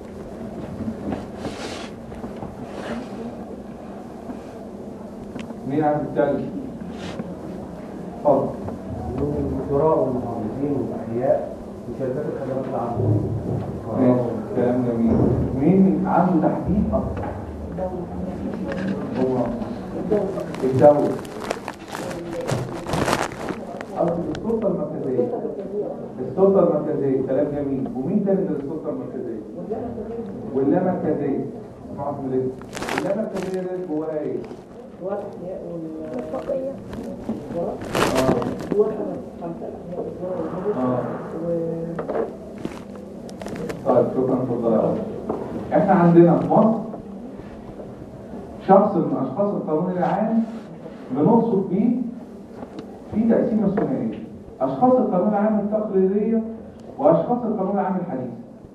مين عايز يتكلم؟ اتفضل المدراء والمهندسين والاحياء وشركات الخدمات العامه ماشي كلام جميل مين عنده تحديد أكتر؟ هو الدولة قصدي السلطة المركزية السلطة المركزية كلام جميل ومين تاني غير السلطة المركزية؟ واللامركزية اسمعوا اسم ليه؟ اللامركزية دي جواها ايه؟ اه طيب شكرا اتفضل يا أول. احنا عندنا في مصر شخص من اشخاص القانون العام بنقصد بيه في تقسيمه ثنائيه اشخاص القانون العام التقليديه واشخاص القانون العام الحديث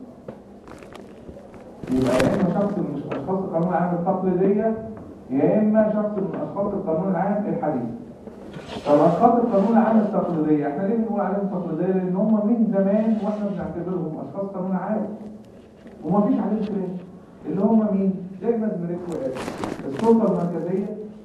يبقى يا اما شخص من اشخاص القانون العام التقليديه يا اما شخص من اشخاص القانون العام الحديث طب اشخاص القانون العام التقليديه احنا ليه بنقول عليهم تقليديه لان هم من زمان واحنا بنعتبرهم اشخاص قانون عام ومفيش عليهم خلاف اللي هم مين زي ما زميلك وقال السلطه المركزيه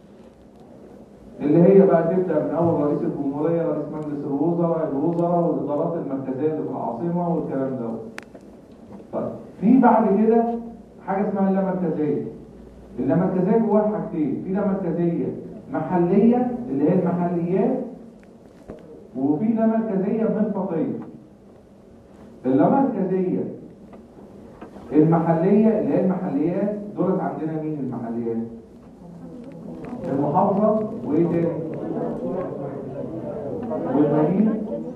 اللي هي بقى تبدا من اول رئيس الجمهوريه رئيس مجلس الوزراء الوزراء والادارات المركزيه اللي في العاصمه والكلام ده طيب في بعد كده حاجه اسمها اللامركزيه اللامركزيه جواها حاجتين في لامركزيه محليه اللي هي المحليات وفي لامركزيه مرفقيه اللامركزيه المحليه اللي هي المحليات دولت عندنا مين المحليات المحافظة وايه تاني والمدينة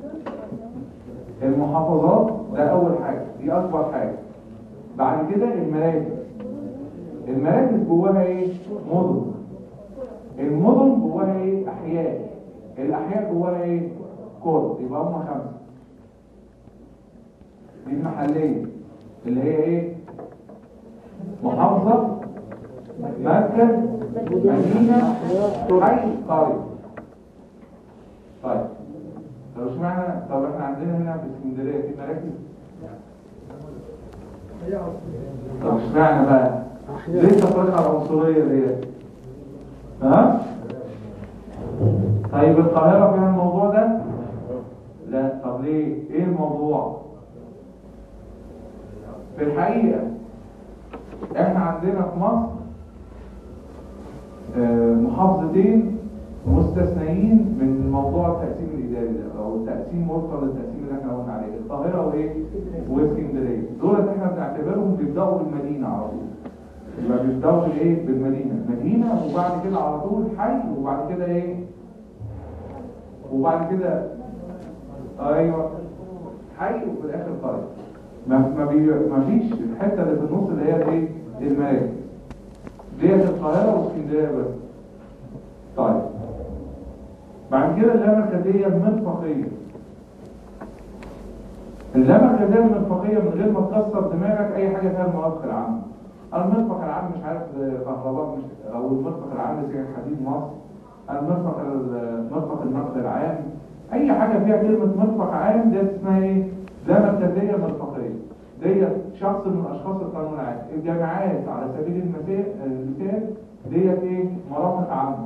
المحافظات ده اول حاجة دي اكبر حاجة بعد كده المراكز المراكز جواها ايه مدن المدن جواها ايه احياء الاحياء جواها ايه قرى يبقى هم خمسة دي المحلية اللي هي ايه محافظة مركز مدينة حي قرية طيب طب اشمعنى طب احنا عندنا هنا في اسكندرية في مراكز طب اشمعنى بقى ليه تفرق على العنصرية ديت ها طيب القاهرة فيها الموضوع ده لا طب ليه ايه الموضوع في الحقيقة احنا عندنا في مصر آه، محافظتين مستثنيين من موضوع التقسيم الاداري ده او التقسيم وفقا للتقسيم اللي احنا قلنا عليه القاهره وايه واسكندريه دول احنا بنعتبرهم بيبداوا بالمدينه على طول يبقى بيبداوا بالايه بالمدينه مدينه وبعد كده على طول حي وبعد كده ايه وبعد كده ايوه حي وفي الاخر قريه ما ما, بي... ما فيش الحته اللي في النص اللي هي الايه المراكز ديت القاهره واسكندريه بس طيب بعد كده اللامركزيه المرفقيه اللامركزيه المرفقيه من غير ما تكسر دماغك اي حاجه فيها المرافق العام المرفق العام مش عارف كهرباء مش او المرفق العام لسكك حديد مصر المرفق ال- مرفق النقل العام اي حاجه فيها كلمه مرفق عام دي اسمها ايه لامركزيه مرفقيه ديت شخص من اشخاص القانون العام الجامعات على سبيل المثال المثال ديت ايه مرافق عامه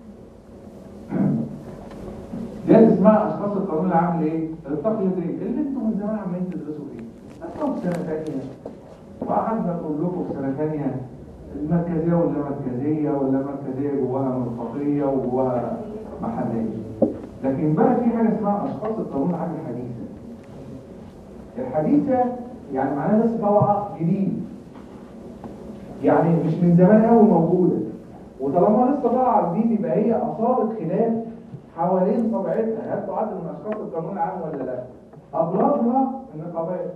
ديت اسمها اشخاص القانون العام الايه التقليديه اللي انتم من زمان عمالين تدرسوا فيه انتم في سنه ثانيه وقعدنا نقول لكم في سنه ثانيه المركزيه ولا مركزيه ولا مركزيه جواها مرفقيه وجواها محليه لكن بقى في حاجه اسمها اشخاص القانون العام الحديثه الحديثه يعني معناها لسه طالعه جديد يعني مش من زمان قوي موجوده وطالما لسه طالعه جديد يبقى هي اثارت خلاف حوالين طبيعتها هل تعد من اشخاص القانون العام ولا لا ابرزها النقابات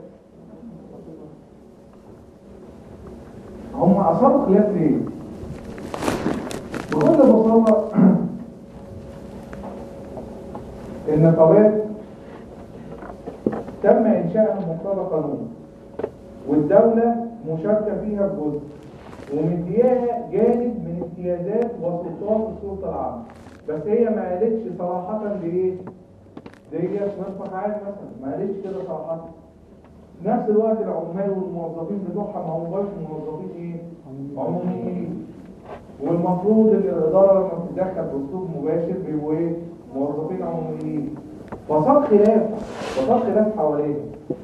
هم اثاروا خلاف ليه بكل بساطه النقابات تم انشائها بمقتضى قانون والدوله مشاركه فيها بجزء ومدياها جانب من امتيازات وسلطات السلطه العامه بس هي ما قالتش صراحه بايه ديت مرفق عام مثلا ما قالتش كده صراحه في نفس الوقت العمال والموظفين بتوعها ما هماش موظفين ايه عموميين والمفروض ان الاداره لما بتتدخل باسلوب مباشر بيبقوا ايه موظفين عموميين فصار خلاف فصار خلاف حواليه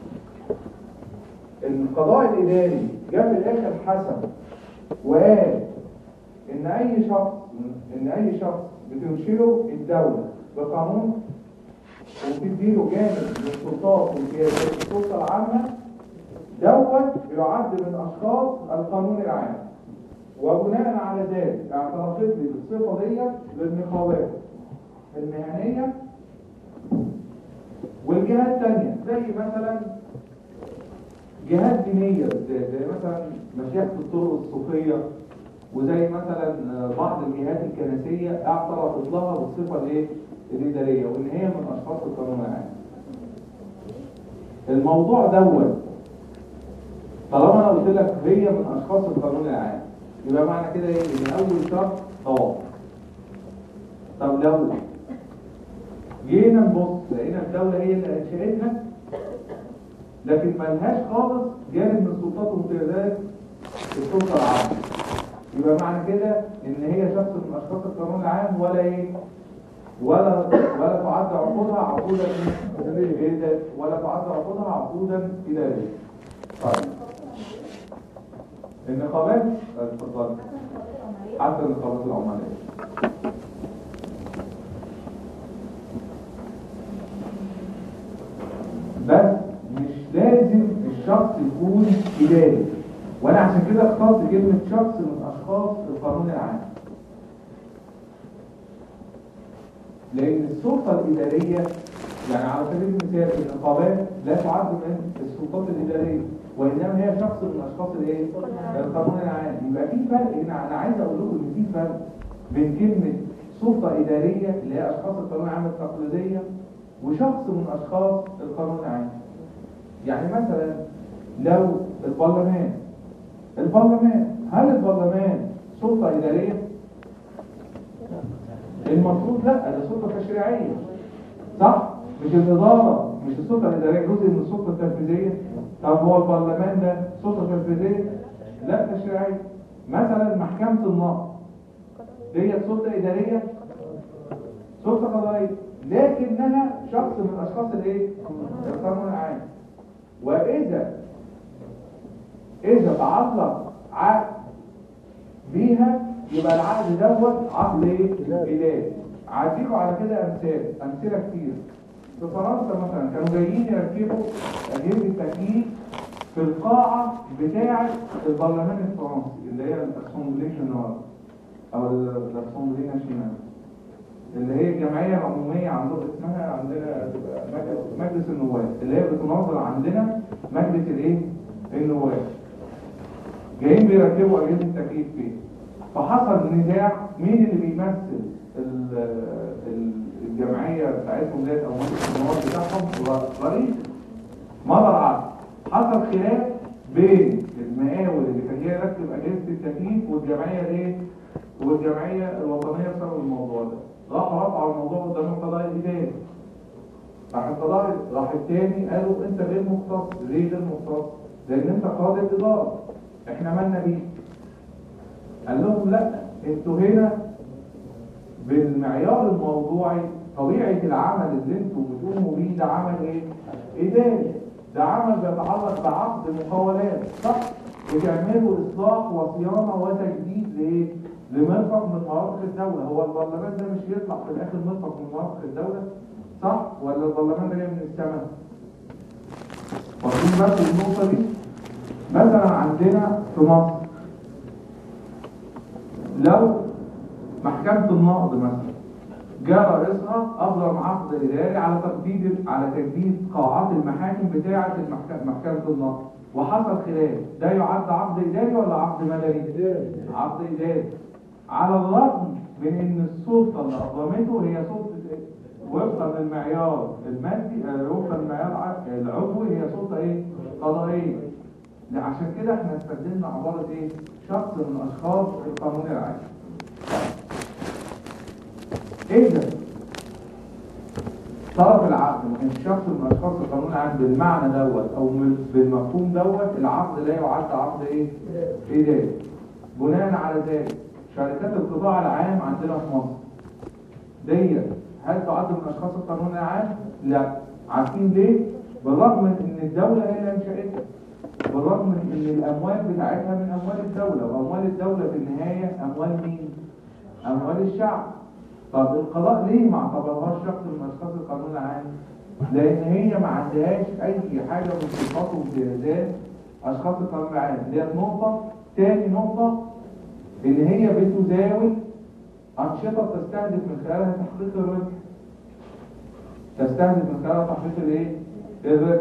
القضاء الاداري جاب الاخر حسم وقال ان اي شخص ان اي شخص بتنشره الدوله بقانون وبتديله جانب من سلطات وامتيازات السلطه العامه دوت بيعد من اشخاص القانون العام وبناء على ذلك اعترفت لي بالصفه ديت للنقابات المهنيه والجهات الثانيه زي مثلا جهات دينيه بالذات زي مثلا مشايخ الطرق الصوفيه وزي مثلا بعض الجهات الكنسيه اعترفت لها بالصفه الايه الاداريه وان هي من اشخاص القانون العام الموضوع دوت طالما انا قلت لك هي من اشخاص القانون العام يبقى معنى كده ايه ان اول شرط طواف طب لو جينا نبص لقينا الدوله هي اللي انشاتها لكن ملهاش خالص جانب من سلطات وامتيازات السلطه العامه يبقى معنى كده ان هي شخص من اشخاص القانون العام ولا ايه ولا ولا تعد عقودها عقودا إيه؟ ولا تعد عقودها عقودا اداريه طيب النقابات اتفضل حتى النقابات العماليه بس مش لازم الشخص يكون اداري وانا عشان كده اخترت كلمه شخص من اشخاص القانون العام لان السلطه الاداريه يعني على سبيل المثال النقابات لا تعد من السلطات الاداريه وانما هي شخص من اشخاص الايه القانون العام يبقى في فرق هنا انا عايز اقول لكم ان في فرق بين كلمه سلطه اداريه اللي هي اشخاص القانون العام التقليديه وشخص من اشخاص القانون العام يعني مثلا لو البرلمان البرلمان هل البرلمان سلطه اداريه المفروض لا ده سلطه تشريعيه صح مش الاداره مش السلطه الاداريه جزء من السلطه التنفيذيه طب هو البرلمان ده سلطه تنفيذيه لا تشريعيه مثلا محكمه النقض ديت سلطه اداريه سلطه قضائيه لكنها شخص من اشخاص الايه القانون العام واذا اذا تعلق عقد بيها يبقى العقد دوت عقد ايه اداري عديكوا على كده امثال امثله كتير في فرنسا مثلا كانوا جايين يركبوا اجهزه تكييف في القاعة بتاعة البرلمان الفرنسي اللي هي الاسمبلي جنرال او الاسمبلي ناشونال اللي هي الجمعية العمومية عندنا اسمها عندنا تبقى مجلس- مجلس النواب اللي هي بتناظر عندنا مجلس الايه؟ النواب جايين بيركبوا اجهزة التكييف فيه فحصل نزاع مين اللي بيمثل ال- ال- الجمعية بتاعتهم ديت او مجلس النواب بتاعهم هو رئيس مضى العقد حصل خلاف بين المقاول اللي كان جاي يركب اجهزه التكييف والجمعيه الايه والجمعيه الوطنيه بسبب الموضوع ده راحوا رفعوا الموضوع قدام القضاء الاداري راح القضاء راح التاني قالوا انت غير مختص ليه غير مختص لان انت قاضي الاداره احنا مالنا بيه قال لهم لا انتوا هنا بالمعيار الموضوعي طبيعة العمل اللي انتوا بتقوموا بيه ده عمل ايه؟ اداري ده عمل بيتعلق بعقد مقاولات صح؟ بتعملوا اصلاح وصيانة وتجديد لايه؟ لمرفق من مرافق الدولة هو البرلمان ده مش يطلع في الاخر مرفق من مرافق الدولة صح؟ ولا البرلمان ده جاي من السماء؟ واخدين بالكم النقطة دي؟ مثلا عندنا في مصر لو محكمة النقض مثلا جاء رئيسها أبرم عقد إداري على تجديد على تجديد قاعات المحاكم بتاعة المحكمة محكمة النقض وحصل خلاف ده يعد عقد إداري ولا عقد مدني؟ عقد إداري على الرغم من إن السلطة اللي أقامته هي سلطة إيه؟ وفقا للمعيار المادي آه، وفقا للمعيار ع- العضوي هي سلطة إيه؟ قضائية لا، عشان كده احنا استخدمنا عبارة ايه شخص من اشخاص القانون العام ايه ده طرف العقد ما كانش شخص من اشخاص القانون العام بالمعنى دوت او من- بالمفهوم دوت العقد لا يعد عقد ايه اداري بناء على ذلك شركات القطاع العام عندنا في مصر ديت هل تعد من اشخاص القانون العام لا عارفين ليه بالرغم من ان الدوله هي اللي انشاتها بالرغم من ان الاموال بتاعتها من اموال الدولة واموال الدولة في النهاية اموال مين اموال الشعب طب القضاء ليه ما اعتبرهاش شخص من اشخاص القانون العام لان هي ما عندهاش اي حاجة من صفات وامتيازات اشخاص القانون العام ديت نقطة تاني نقطة ان هي بتزاول انشطة تستهدف من خلالها تحقيق الربح تستهدف من خلالها تحقيق الايه الربح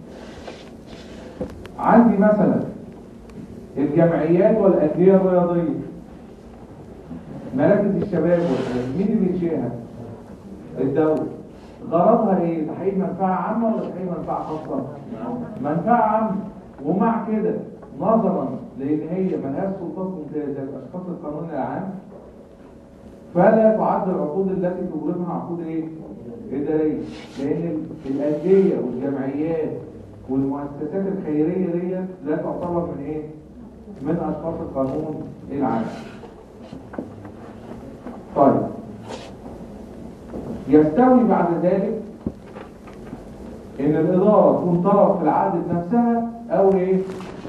عندي مثلا الجمعيات والأندية الرياضية مراكز الشباب والشباب مين اللي بينشئها؟ الدولة غرضها ايه؟ تحقيق منفعة عامة ولا تحقيق منفعة خاصة؟ منفعة عامة ومع كده نظرا لان هي ملهاش سلطات ممتازة زي الاشخاص القانون العام فلا تعد العقود التي تبرمها عقود ايه؟ إدارية لأن الأندية والجمعيات والمؤسسات الخيرية دي لا تعتبر من ايه؟ من أشخاص القانون العام طيب يستوي بعد ذلك ان الإدارة تكون طرف في العقد نفسها او ايه؟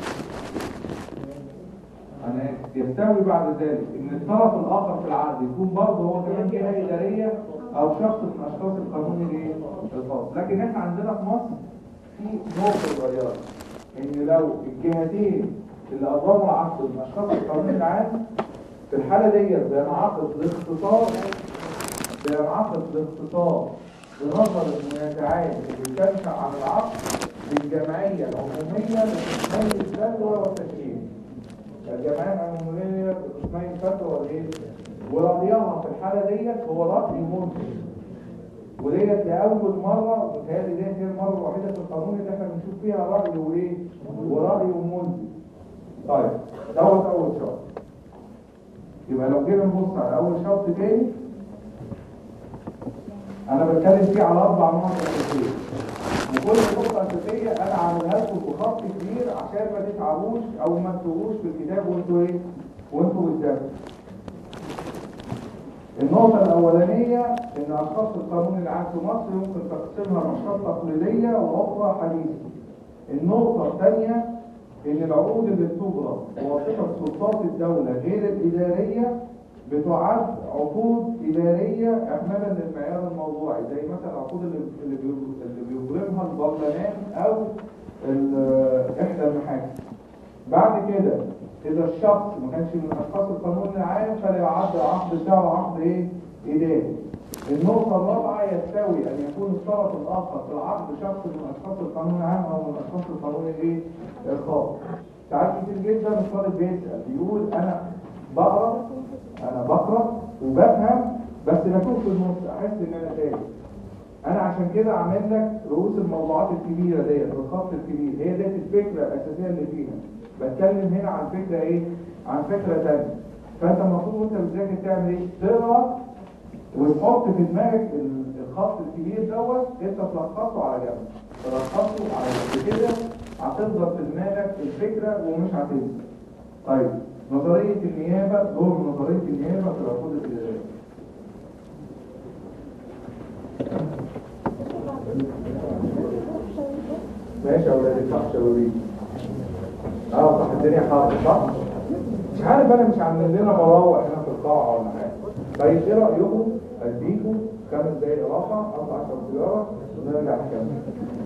أنا آسف. يستوي بعد ذلك ان الطرف الاخر في العقد يكون برضه هو كمان جهه اداريه او شخص من اشخاص القانون الايه الخاص لكن احنا عندنا في مصر في نقطه صغيره ان لو الجهتين اللي اقاموا العقد من اشخاص القانون العام في الحاله ديت بينعقد الاختصار بينعقد الاختصار بنظر المنازعات اللي تنشا عن العقد بالجمعيه العموميه لتنميه الفتوى والتشكيل الجمعيه العموميه بتنميه الفتوى والايه ورأيها في الحالة ديت هو رأي منتج وديت لأول مرة ومتهيألي ديت هي المرة الوحيدة في القانون اللي احنا بنشوف فيها رأي وإيه ورأي ومنتج طيب دوت أول شرط يبقى لو جينا نبص على أول شرط تاني أنا بتكلم فيه على أربع نقط أساسية وكل نقطة أساسية أنا عاملها لكم بخط كبير عشان ما تتعبوش أو ما تتوهوش في الكتاب وأنتوا إيه وأنتوا بتذاكروا النقطة الأولانية إن أشخاص القانون العام في مصر يمكن تقسيمها لأشخاص تقليدية وأخرى حديثة. النقطة الثانية إن العقود اللي بتجرى بواسطة سلطات الدولة غير الإدارية بتعد عقود إدارية إعمالا للمعيار الموضوعي زي مثلا العقود اللي اللي بي- اللي بيبرمها البرلمان أو ال- احدى المحاكم بعد كده اذا الشخص ما كانش من اشخاص القانون العام فليعد العقد بتاعه عقد ايه اداري النقطة الرابعة يستوي أن يكون الطرف الآخر في العقد شخص من أشخاص القانون العام أو من أشخاص القانون الإيه؟ الخاص. ساعات كتير جدا الطالب بيسأل بيقول أنا بقرأ أنا بقرأ وبفهم بس بكون في النص أحس إن أنا تايه. أنا عشان كده عامل لك رؤوس الموضوعات الكبيرة ديت الخط الكبير هي ديت الفكرة الأساسية اللي فيها. بتكلم هنا عن فكرة إيه؟ عن فكرة تانية. فأنت المفروض وأنت بتذاكر تعمل إيه؟ تقرأ وتحط في دماغك ال- الخط الكبير دوت انت تلخصه على جنب تلخصه على جنب كده هتفضل في دماغك الفكره ومش هتنسى طيب نظريه النيابه دور نظريه النيابه في العقود الاداريه ماشي يا ولاد صح شبابيك اه صح الدنيا حاضر صح مش عارف انا مش عاملين لنا مراوح هنا في القاعه ولا حاجه طيب ايه رايكم اديكم خمس دقايق راحه اطلع اشرب سيجاره ونرجع نكمل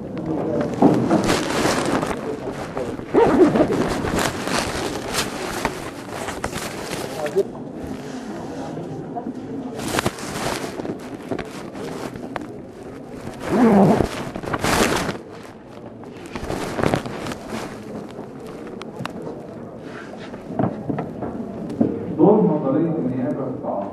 دور نظريه النيابه في التعاطي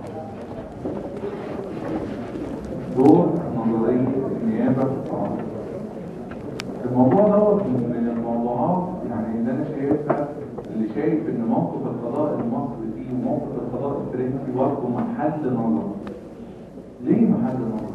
دور نظريه النيابه في التعاطي الموضوع دوت من الموضوعات يعني اللي انا شايفها اللي شايف ان موقف القضاء المصري فيه وموقف القضاء الفرنسي برضه محل نظر ليه محل نظر؟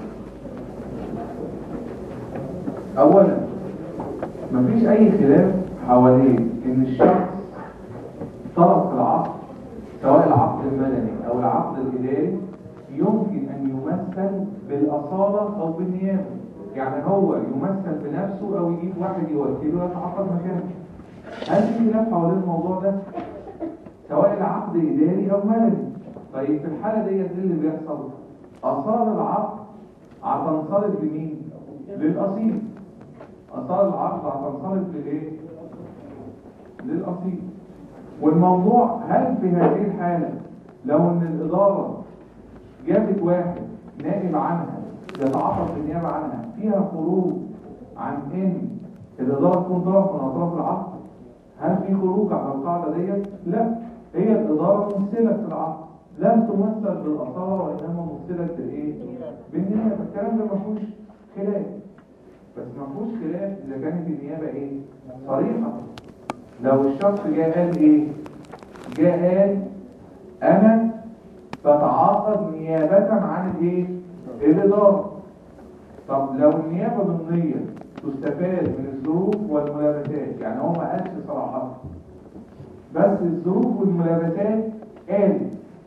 اولا مفيش اي خلاف حوالين ان الشخص طرف في العقد سواء العقد المدني او العقد الاداري يمكن ان يمثل بالاصاله او بالنيابه يعني هو يمثل بنفسه او يجيب واحد يوكله يتعاقد مكانه هل في خلاف حوالين الموضوع ده سواء العقد اداري او مدني طيب في الحاله ديت ايه اللي بيحصل اثار العقد هتنصرف لمين للاصيل اثار العقد هتنصرف للايه للاصيل والموضوع هل في هذه الحالة لو ان الإدارة جابت واحد نائب عنها يتعاطف بالنيابة عنها فيها خروج عن ان الإدارة تكون طرف من أطراف العقد هل في خروج عن القاعدة ديت؟ لا هي الإدارة مثلت في العقد لم تمثل بالأصالة وإنما مثلت بالإيه؟ بالنيابة الكلام ده ما فيهوش خلاف بس ما فيهوش خلاف إذا كانت النيابة إيه؟ صريحة لو الشخص جاء قال ايه جاء قال انا بتعاقد نيابة عن الايه الادارة طب لو النيابة ضمنية تستفاد من الظروف والملابسات يعني هو ما قالش صراحة بس الظروف والملابسات قال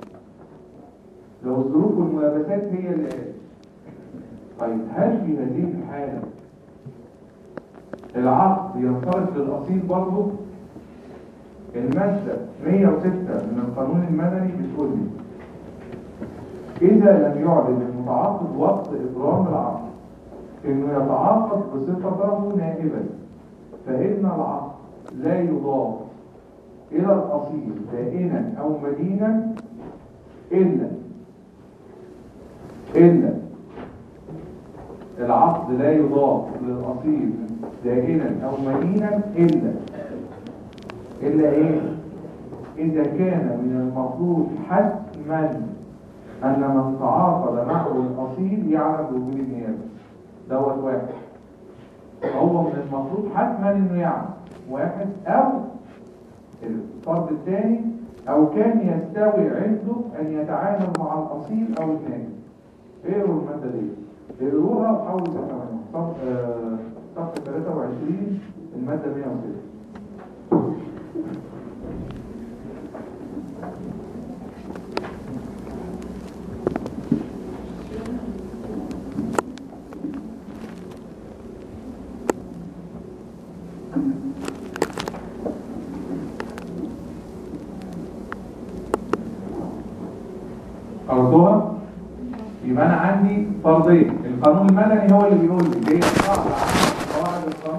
لو الظروف والملابسات هي اللي قالت طيب هل في هذه الحالة العقد ينصرف للأصيل برضه المادة 106 من القانون المدني بتقول لي إذا لم يعلن المتعاقد وقت إبرام العقد إنه يتعاقد بصفته نائبا فإن العقد لا يضاف إلى الأصيل دائنا أو مدينا إلا إلا العقد لا يضاف للأصيل دائنا أو مدينا إلا إلا إيه؟ إذا كان من المفروض حتما أن من تعاقد معه الأصيل يعلم بوجود النيابة دوت واحد هو من المفروض حتما إنه يعلم واحد أو الفرد الثاني أو كان يستوي عنده أن يتعامل مع الأصيل أو النائب اقروا المادة دي اقروها وحاولوا تفهموها صف- آه، صفحة 23 المادة 106 قرأتوها؟ يبقى أنا عندي فرضين القانون المدني هو اللي بيقول لي دي قاعدة عن قواعد القانون والفرض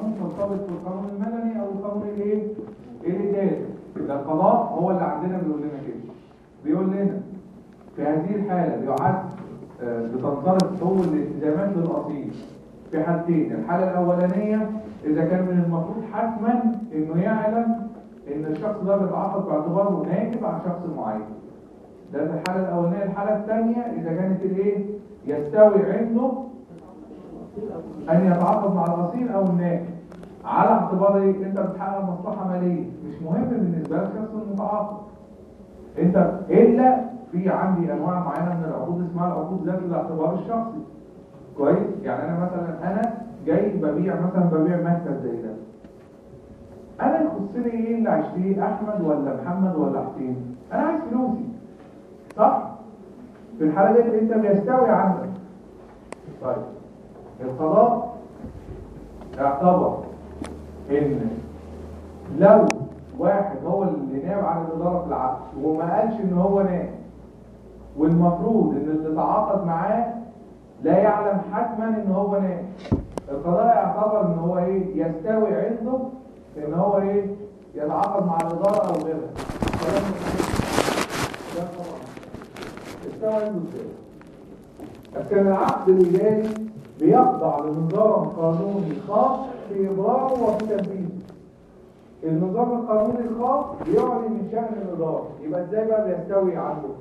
مرتبط بالقانون المدني او القانون الايه الاداري ده القضاء هو اللي عندنا بيقول لنا كده بيقول لنا في هذه الحاله بيعد آه، بتنطلق حقوق الالتزامات للاصيل في حالتين الحاله الاولانيه اذا كان من المفروض حتما انه يعلم ان الشخص ده بيتعاقد باعتباره نائب عن شخص معين ده في الحاله الاولانيه الحاله الثانيه اذا كانت الايه يستوي عنده ان يتعاقد مع الاصيل او النائب على اعتبار ايه انت بتحقق مصلحه ماليه مش مهم بالنسبه لك شخص المتعاقد انت الا في عندي انواع معينه من العقود اسمها العقود ذات الاعتبار الشخصي كويس يعني انا مثلا انا جاي ببيع مثلا ببيع مكتب زي ده انا يخصني ايه اللي هشتريه احمد ولا محمد ولا حسين انا عايز فلوسي صح في الحاله دي انت بيستوي عندك طيب القضاء اعتبر ان لو واحد هو اللي ناب عن الاداره في العقد وما قالش ان هو ناب والمفروض ان اللي تعاقد معاه لا يعلم حتما ان هو ناب القضاء يعتبر ان هو ايه يستوي عنده ان هو ايه يتعاقد مع الاداره او غيرها كلام ده طبعا استوى عنده ازاي لكن العقد الاداري بيخضع لنظام قانوني خاص في ابراره وفي تنفيذه النظام القانوني الخاص بيعلن من شأن الإدارة يبقى ازاي بقى بيستوي عنده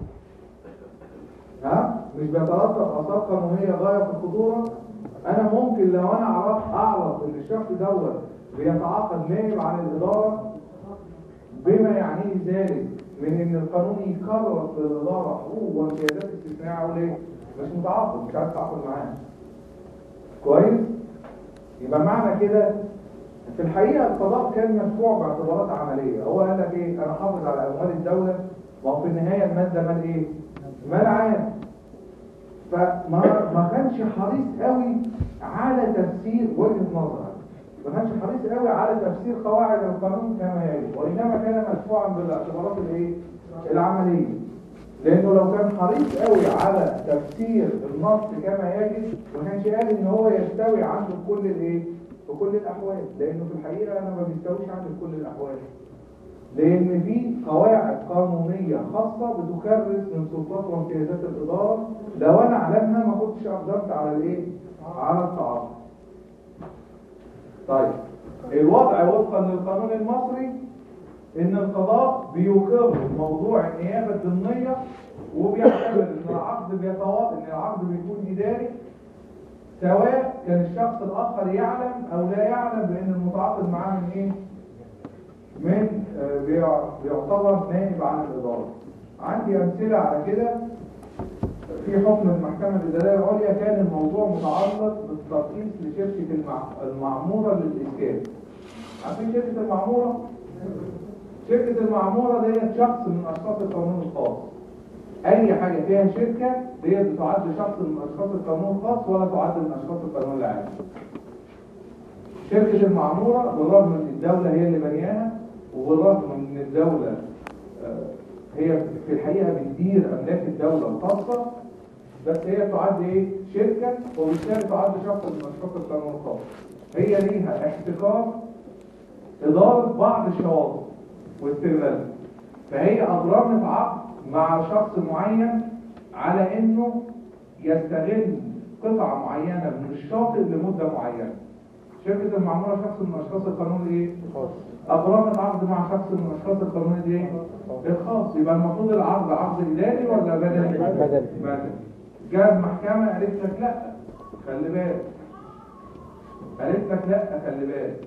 ها مش بيترتب آثار قانونية غاية في الخطورة أنا ممكن لو أنا عرفت أعرف إن الشخص دوت بيتعاقد نائب عن الإدارة بما يعنيه ذلك من إن القانون يكرر في الإدارة حقوق وامتيازات استثنائية أقول إيه؟ مش متعاقد مش عايز أتعاقد معاه كويس؟ يبقى معنى كده في الحقيقة القضاء كان مدفوع باعتبارات عملية هو قال لك ايه انا حافظ على اموال الدولة ما هو في النهاية المال ده مال ايه مال عام فما ما كانش حريص قوي على تفسير وجهة نظر ما كانش حريص قوي على تفسير قواعد القانون كما يجب وانما كان مدفوعا بالاعتبارات الايه العملية لانه لو كان حريص قوي على تفسير النص كما يجب ما كانش قال ان هو يستوي عنده كل الايه في كل الأحوال لأنه في الحقيقة أنا ما بيستويش عندي في كل الأحوال لأن في قواعد قانونية خاصة بتكرس من سلطات وامتيازات الإدارة لو أنا أعلمها ما كنتش أقدرت على الإيه؟ على التعاطي طيب الوضع وفقا للقانون المصري إن القضاء بيقر موضوع النيابة الضمنية وبيعتبر إن العقد بيتواصل إن العقد بيكون إداري سواء كان الشخص الآخر يعلم أو لا يعلم بأن المتعاقد معاه من إيه؟ من آه، بيع- بيعتبر نائب عن الإدارة عندي أمثلة على كده في حكم المحكمة الإدارية العليا كان الموضوع متعلق بالترخيص لشركة المع- المعمورة للإسكان عارفين شركة المعمورة؟ شركة المعمورة ديت شخص من أشخاص القانون الخاص اي حاجة فيها شركة دي بتعد شخص من اشخاص القانون الخاص ولا تعد من اشخاص القانون العام شركة المعمورة بالرغم ان الدولة هي اللي بنياها وبالرغم ان الدولة آه، هي في الحقيقة بتدير املاك الدولة الخاصة بس هي تعد ايه شركة وبالتالي تعد شخص من اشخاص القانون الخاص هي ليها احتكار إدارة بعض الشواطئ واستغلالها فهي أبرمت عقد مع شخص معين على إنه يستغل قطعة معينة من الشاطئ لمدة معينة شركة المعمورة شخص من أشخاص القانون الإيه؟ أبرمت عقد مع شخص من أشخاص القانون الإيه؟ الخاص يبقى المفروض العقد عقد إداري ولا بدني؟ بدني. بدني جاء المحكمة قالت لك لا خلي بالك قالت لك لا خلي بالك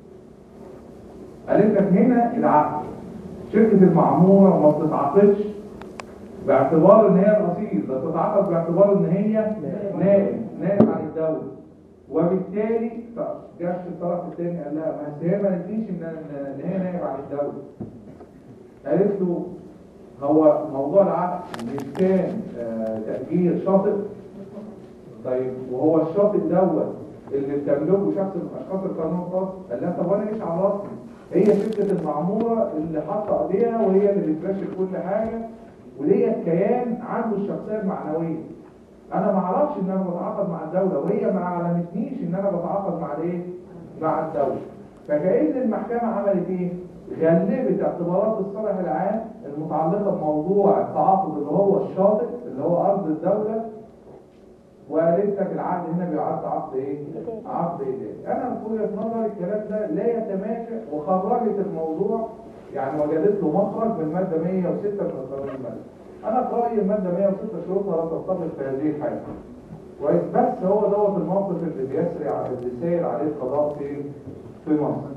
قالت لك هنا العقد شركة المعمورة ما بتتعاقدش باعتبار ان هي الاصيل ده بتتعاقد باعتبار ان هي نائب نائب عن الدولة وبالتالي جاش الطرف الثاني قال لها ما أصل هي ما قالتليش ان ان هي نائب عن الدولة قالت له هو موضوع العقد مش كان آه، تأجير شاطئ طيب وهو الشاطئ دوت اللي بتملكه شخص من اشخاص القانون الخاص قال لها طب وانا ايش عرفني هي شركه المعموره اللي حاطه ايديها وهي اللي بتمشي كل حاجه وديت كيان عنده الشخصيه المعنويه انا ما اعرفش ان انا بتعاقد مع الدوله وهي ما علمتنيش ان انا بتعاقد مع الايه مع الدوله فكأن المحكمة عملت ايه؟ غلبت اعتبارات الصالح العام المتعلقة بموضوع التعاقد اللي هو الشاطئ اللي هو أرض الدولة وقالت لك العقد هنا بيعد عقد ايه؟ عقد إداري. أنا في وجهة نظري الكلام ده لا يتماشى وخرجت الموضوع يعني وجدت له مخرج من مادة 106 من القانون المدني. أنا في رأيي المادة 106 شروطها لا تتفق في هذه الحالة. كويس بس هو دوت الموقف اللي بيسري على اللي ساير عليه القضاء في في مصر.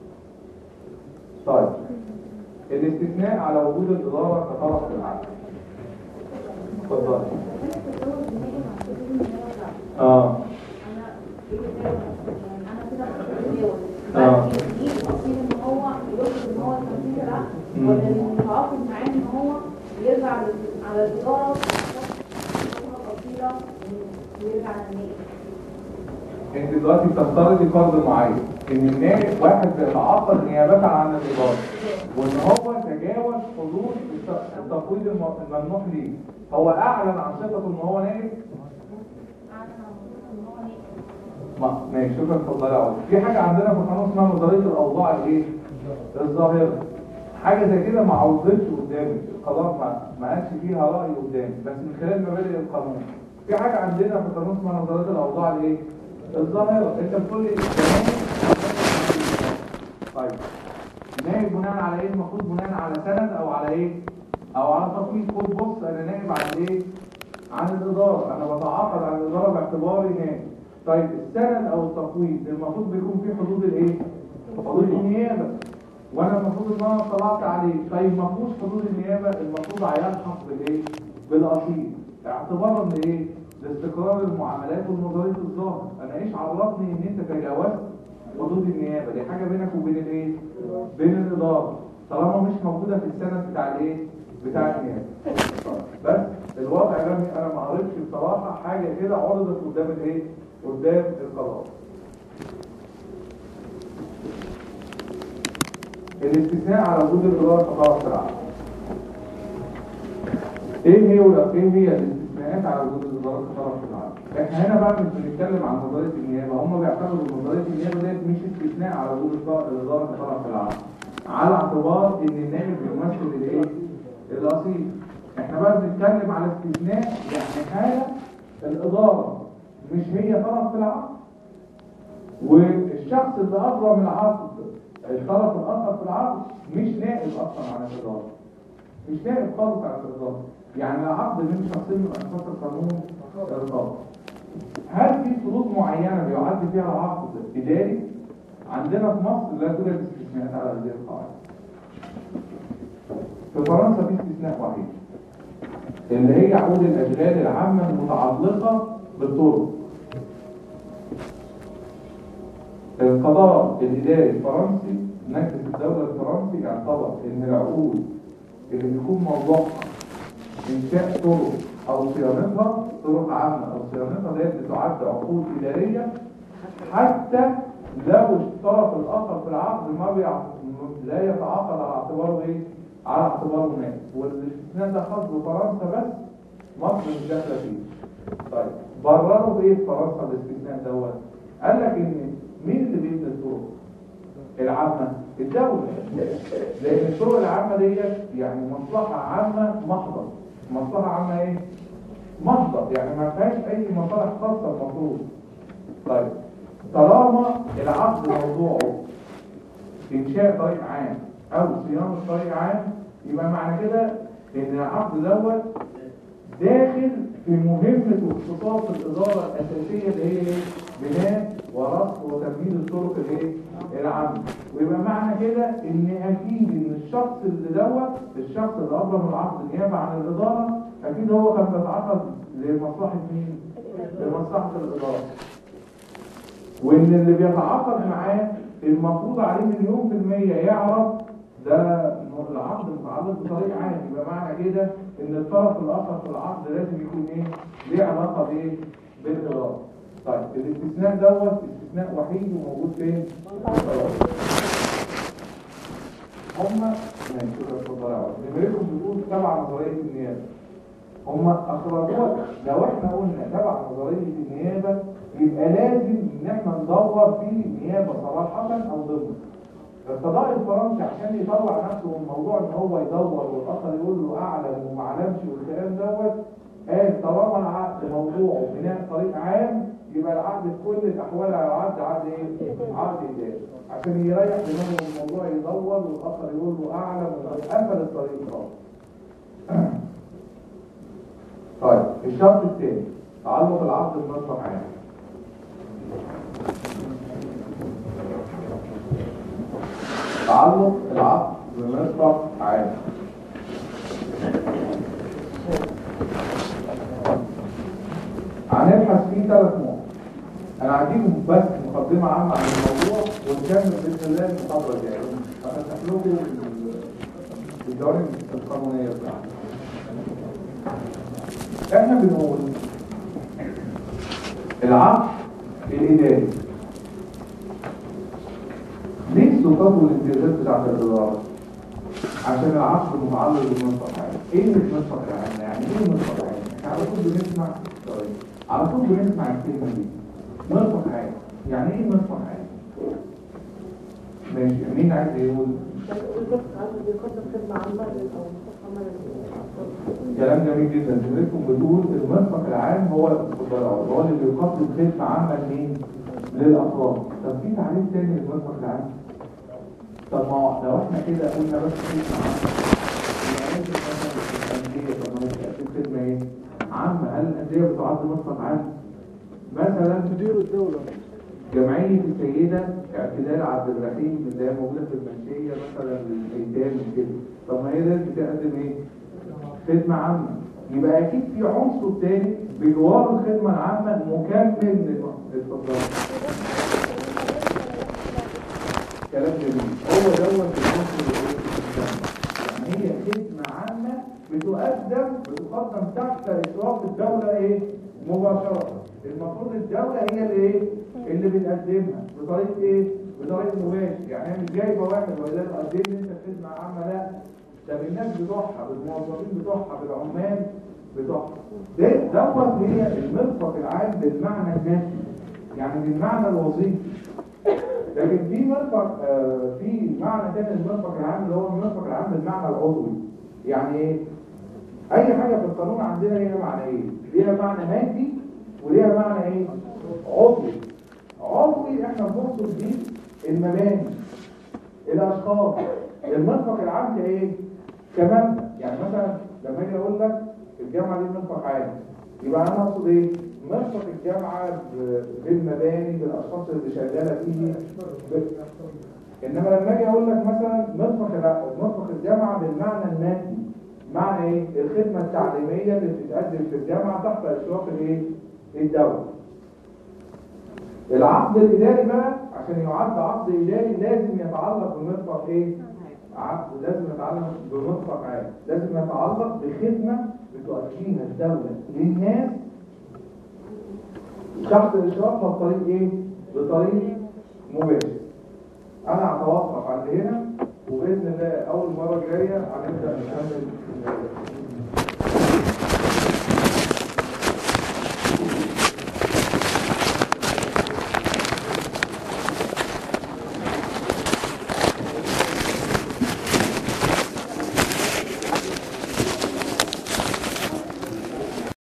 طيب الاستثناء على وجود الإدارة كطرف في العقد. اتفضل. اه اه ان هو يرفض ان هو تنفيذ العقد مم. ولا المتعاقد معاه ان هو يرجع لل- على الاداره الفتره القصيره ويرجع للنائب انت دلوقتي بتفترضي فرض معين ان النائب واحد بيتعاقد نيابة عن الإدارة وان هو تجاوز حدود الت- التفويض الم- الممنوح ليه هو اعلن عن ثقته ان هو نائب اعلن ان هو نائب ما ماشي شكرا اتفضلي يا عمر. في حاجه عندنا في القانون اسمها نظريه الاوضاع الايه الظاهره حاجه زي كده ما عوضتش قدامي القضاء ما ما قالش فيها راي قدامي بس من خلال مبادئ القانون في حاجه عندنا في القانون اسمها نظريه الاوضاع الايه الظاهره انت بتقول لي النائب- طيب نائب بناء على ايه المفروض بناء على سند او على ايه او على تقييد خد بص انا نائب عن ايه عن الإدارة أنا بتعاقد عن الإدارة باعتباري نائب طيب السند أو التقويم المفروض بيكون فيه حدود الإيه؟ حدود النيابة وأنا المفروض إن أنا اطلعت عليه طيب ما فيهوش حدود النيابة المفروض هيلحق بالإيه؟ بالأصيل اعتبارا لإيه؟ لاستقرار المعاملات ونظرية الظاهر أنا إيش عرفني إن أنت تجاوزت حدود النيابة دي حاجة بينك وبين الإيه؟ بين الإدارة طالما مش موجودة في السند بتاع الإيه؟ بتاع النيابة بس الوضع ده انا ما قريتش بصراحه حاجه كده عرضت قدام الايه قدام القضاء الاستثناء على وجود الاداره كطرف في العقد ايه هي ايه هي الاستثناءات على وجود الاداره كطرف في العقد احنا هنا بقى مش بنتكلم عن نظريه النيابه هم بيعتبروا ان نظريه النيابه ديت مش استثناء على وجود الاداره كطرف في العقد على اعتبار ان النائب بيمثل الايه الاصيل احنا بقى بنتكلم على استثناء يعني حاله الاداره مش هي طرف في العقد والشخص اللي اجرى من العقد الطرف الاخر في العقد مش نائب اصلا عن الاداره مش نائب خالص عن الاداره يعني العقد من شخصين من اشخاص القانون الرقابه هل في شروط معينه بيعد فيها العقد اداري عندنا في مصر لا توجد استثناءات على هذه القاعده في فرنسا في استثناء وحيد اللي هي عقود الاشغال العامه المتعلقه بالطرق القضاء الاداري الفرنسي مجلس الدوله الفرنسي اعتبر ان العقود اللي بيكون موضوعها انشاء طرق او صيانتها طرق عامه او صيانتها ديت بتعد عقود اداريه حتى لو الطرف الاخر في العقد ما بيع... لا يتعاقد على اعتباره ايه على اعتباره مال والاستثناء ده خاص بفرنسا بس مصر مش داخله فيه طيب برروا بايه في فرنسا الاستثناء دوت قال لك ان مين اللي بيبني الطرق العامه الدوله لان الطرق العامه ديت يعني مصلحه عامه محضه مصلحه عامه ايه محضه يعني ما فيهاش اي مصالح خاصه المفروض طيب طالما العقد موضوعه انشاء طريق عام او صيانه طريق عام يبقى معنى كده ان العقد دوت داخل في مهمة واختصاص الإدارة الأساسية اللي هي ايه؟ بناء ورصد وتمهيد الطرق الايه؟ العامة ويبقى معنى كده ان اكيد ان الشخص اللي دوت الشخص اللي ابرم العقد نيابة عن الإدارة اكيد هو كان بيتعاقد لمصلحة مين؟ لمصلحة الإدارة وان اللي بيتعاقد معاه المفروض عليه مليون في المية يعرف ده العقد متعلق بطريق عام يبقى معنى كده ان الطرف الاخر في العقد لازم يكون ايه ليه علاقه بايه بالاداره طيب الاستثناء دوت استثناء وحيد وموجود فين هم ماشي كده اتفضل يا عمر. نمرتهم بتقول تبع نظريه النيابه هم اخرجوها لو احنا قلنا تبع نظريه النيابه يبقى لازم ان احنا ندور في النيابه صراحه او ضمن القضاء الفرنسي عشان يطلع نفسه من موضوع ان هو يدور والاخر يقول له اعلم وما اعلمش والكلام دوت قال طالما العقد موضوعه بناء طريق عام يبقى العقد في كل الاحوال هيعد عقد ايه؟ عقد اداري عشان يريح دماغه من الموضوع يدور والاخر يقول له اعلم وقفل الطريق خالص طيب الشرط الثاني تعلق العقد بمصلح عام تعلق العقد بمصلح عام هنبحث فيه ثلاث نقط انا هديكم بس مقدمه عامه عن الموضوع ونكمل باذن الله المحاضره الجايه هفتح لكم الجوانب القانونيه بتاعتنا احنا بنقول العقد الاداري ليه السلطات والامتيازات بتاعت الاداره عشان العقد متعلق بالمنطقه العام ايه المنطقه العام يعني ايه المنطقه العام احنا على طول بنسمع طيب. على طول بنسمع الكلمه دي منطق عام يعني ايه منطق عام ماشي مين عايز يقول كلام جميل جدا زميلتكم بتقول المنطق العام هو الخضراء هو اللي بيقدم خدمه عامه لمين للافراد طب في تعريف تاني للمنطق العام طب ما هو لو احنا كده قلنا بس خدمه عامه يبقى ممكن مثلا الانديه طب ما هي خدمه ايه عامه هل الانديه بتعد منطق عام مثلا تدير الدولة جمعية السيدة اعتدال عبد الرحيم اللي هي موجودة في المنشية مثلا للإنتاج وكده طب ما هي لازم تقدم ايه؟ خدمة عامة يبقى أكيد في عنصر تاني بجوار الخدمة العامة مكمل للتفضيل كلام جميل هو دوت العنصر اللي يعني هي خدمة عامة بتقدم بتقدم تحت إشراف الدولة إيه؟ مباشرة المفروض الدولة هي اللي إيه؟ اللي بتقدمها بطريقة إيه؟ بطريقة مباشر يعني هي مش جايبة واحد ولا تقدم لي أنت خدمة عامة لا ده بالناس بتوعها بالموظفين بتوعها بالعمال بتوعها ده دوت هي المرفق العام بالمعنى النفسي يعني بالمعنى الوظيفي لكن في مرفق آه في معنى تاني للمرفق العام اللي هو المرفق العام بالمعنى العضوي يعني ايه اي حاجه في القانون عندنا ليها معنى ايه ليها معنى مادي وليها معنى ايه عضوي عضوي احنا بنقصد بيه المباني الاشخاص المرفق العام ده ايه كمبدا يعني مثلا لما اجي اقول لك الجامعه دي مرفق عام يبقى انا اقصد ايه مرفق الجامعه ب- بالمباني بالاشخاص اللي شغاله فيه ب- انما لما اجي اقول لك مثلا مرفق الع- مرفق الجامعه بالمعنى المادي معنى ايه الخدمه التعليميه اللي بتتقدم في الجامعه تحت اشراف الايه الدوله العقد الاداري بقى عشان يعد عقد اداري لازم يتعلق بمرفق ايه عقد لازم يتعلق بمرفق عام لازم يتعلق بخدمه بتؤديها الدوله للناس تحت اشرافها بطريق ايه بطريق مباشر انا هتوقف عند هنا وباذن الله اول مره جايه هنبدا نكمل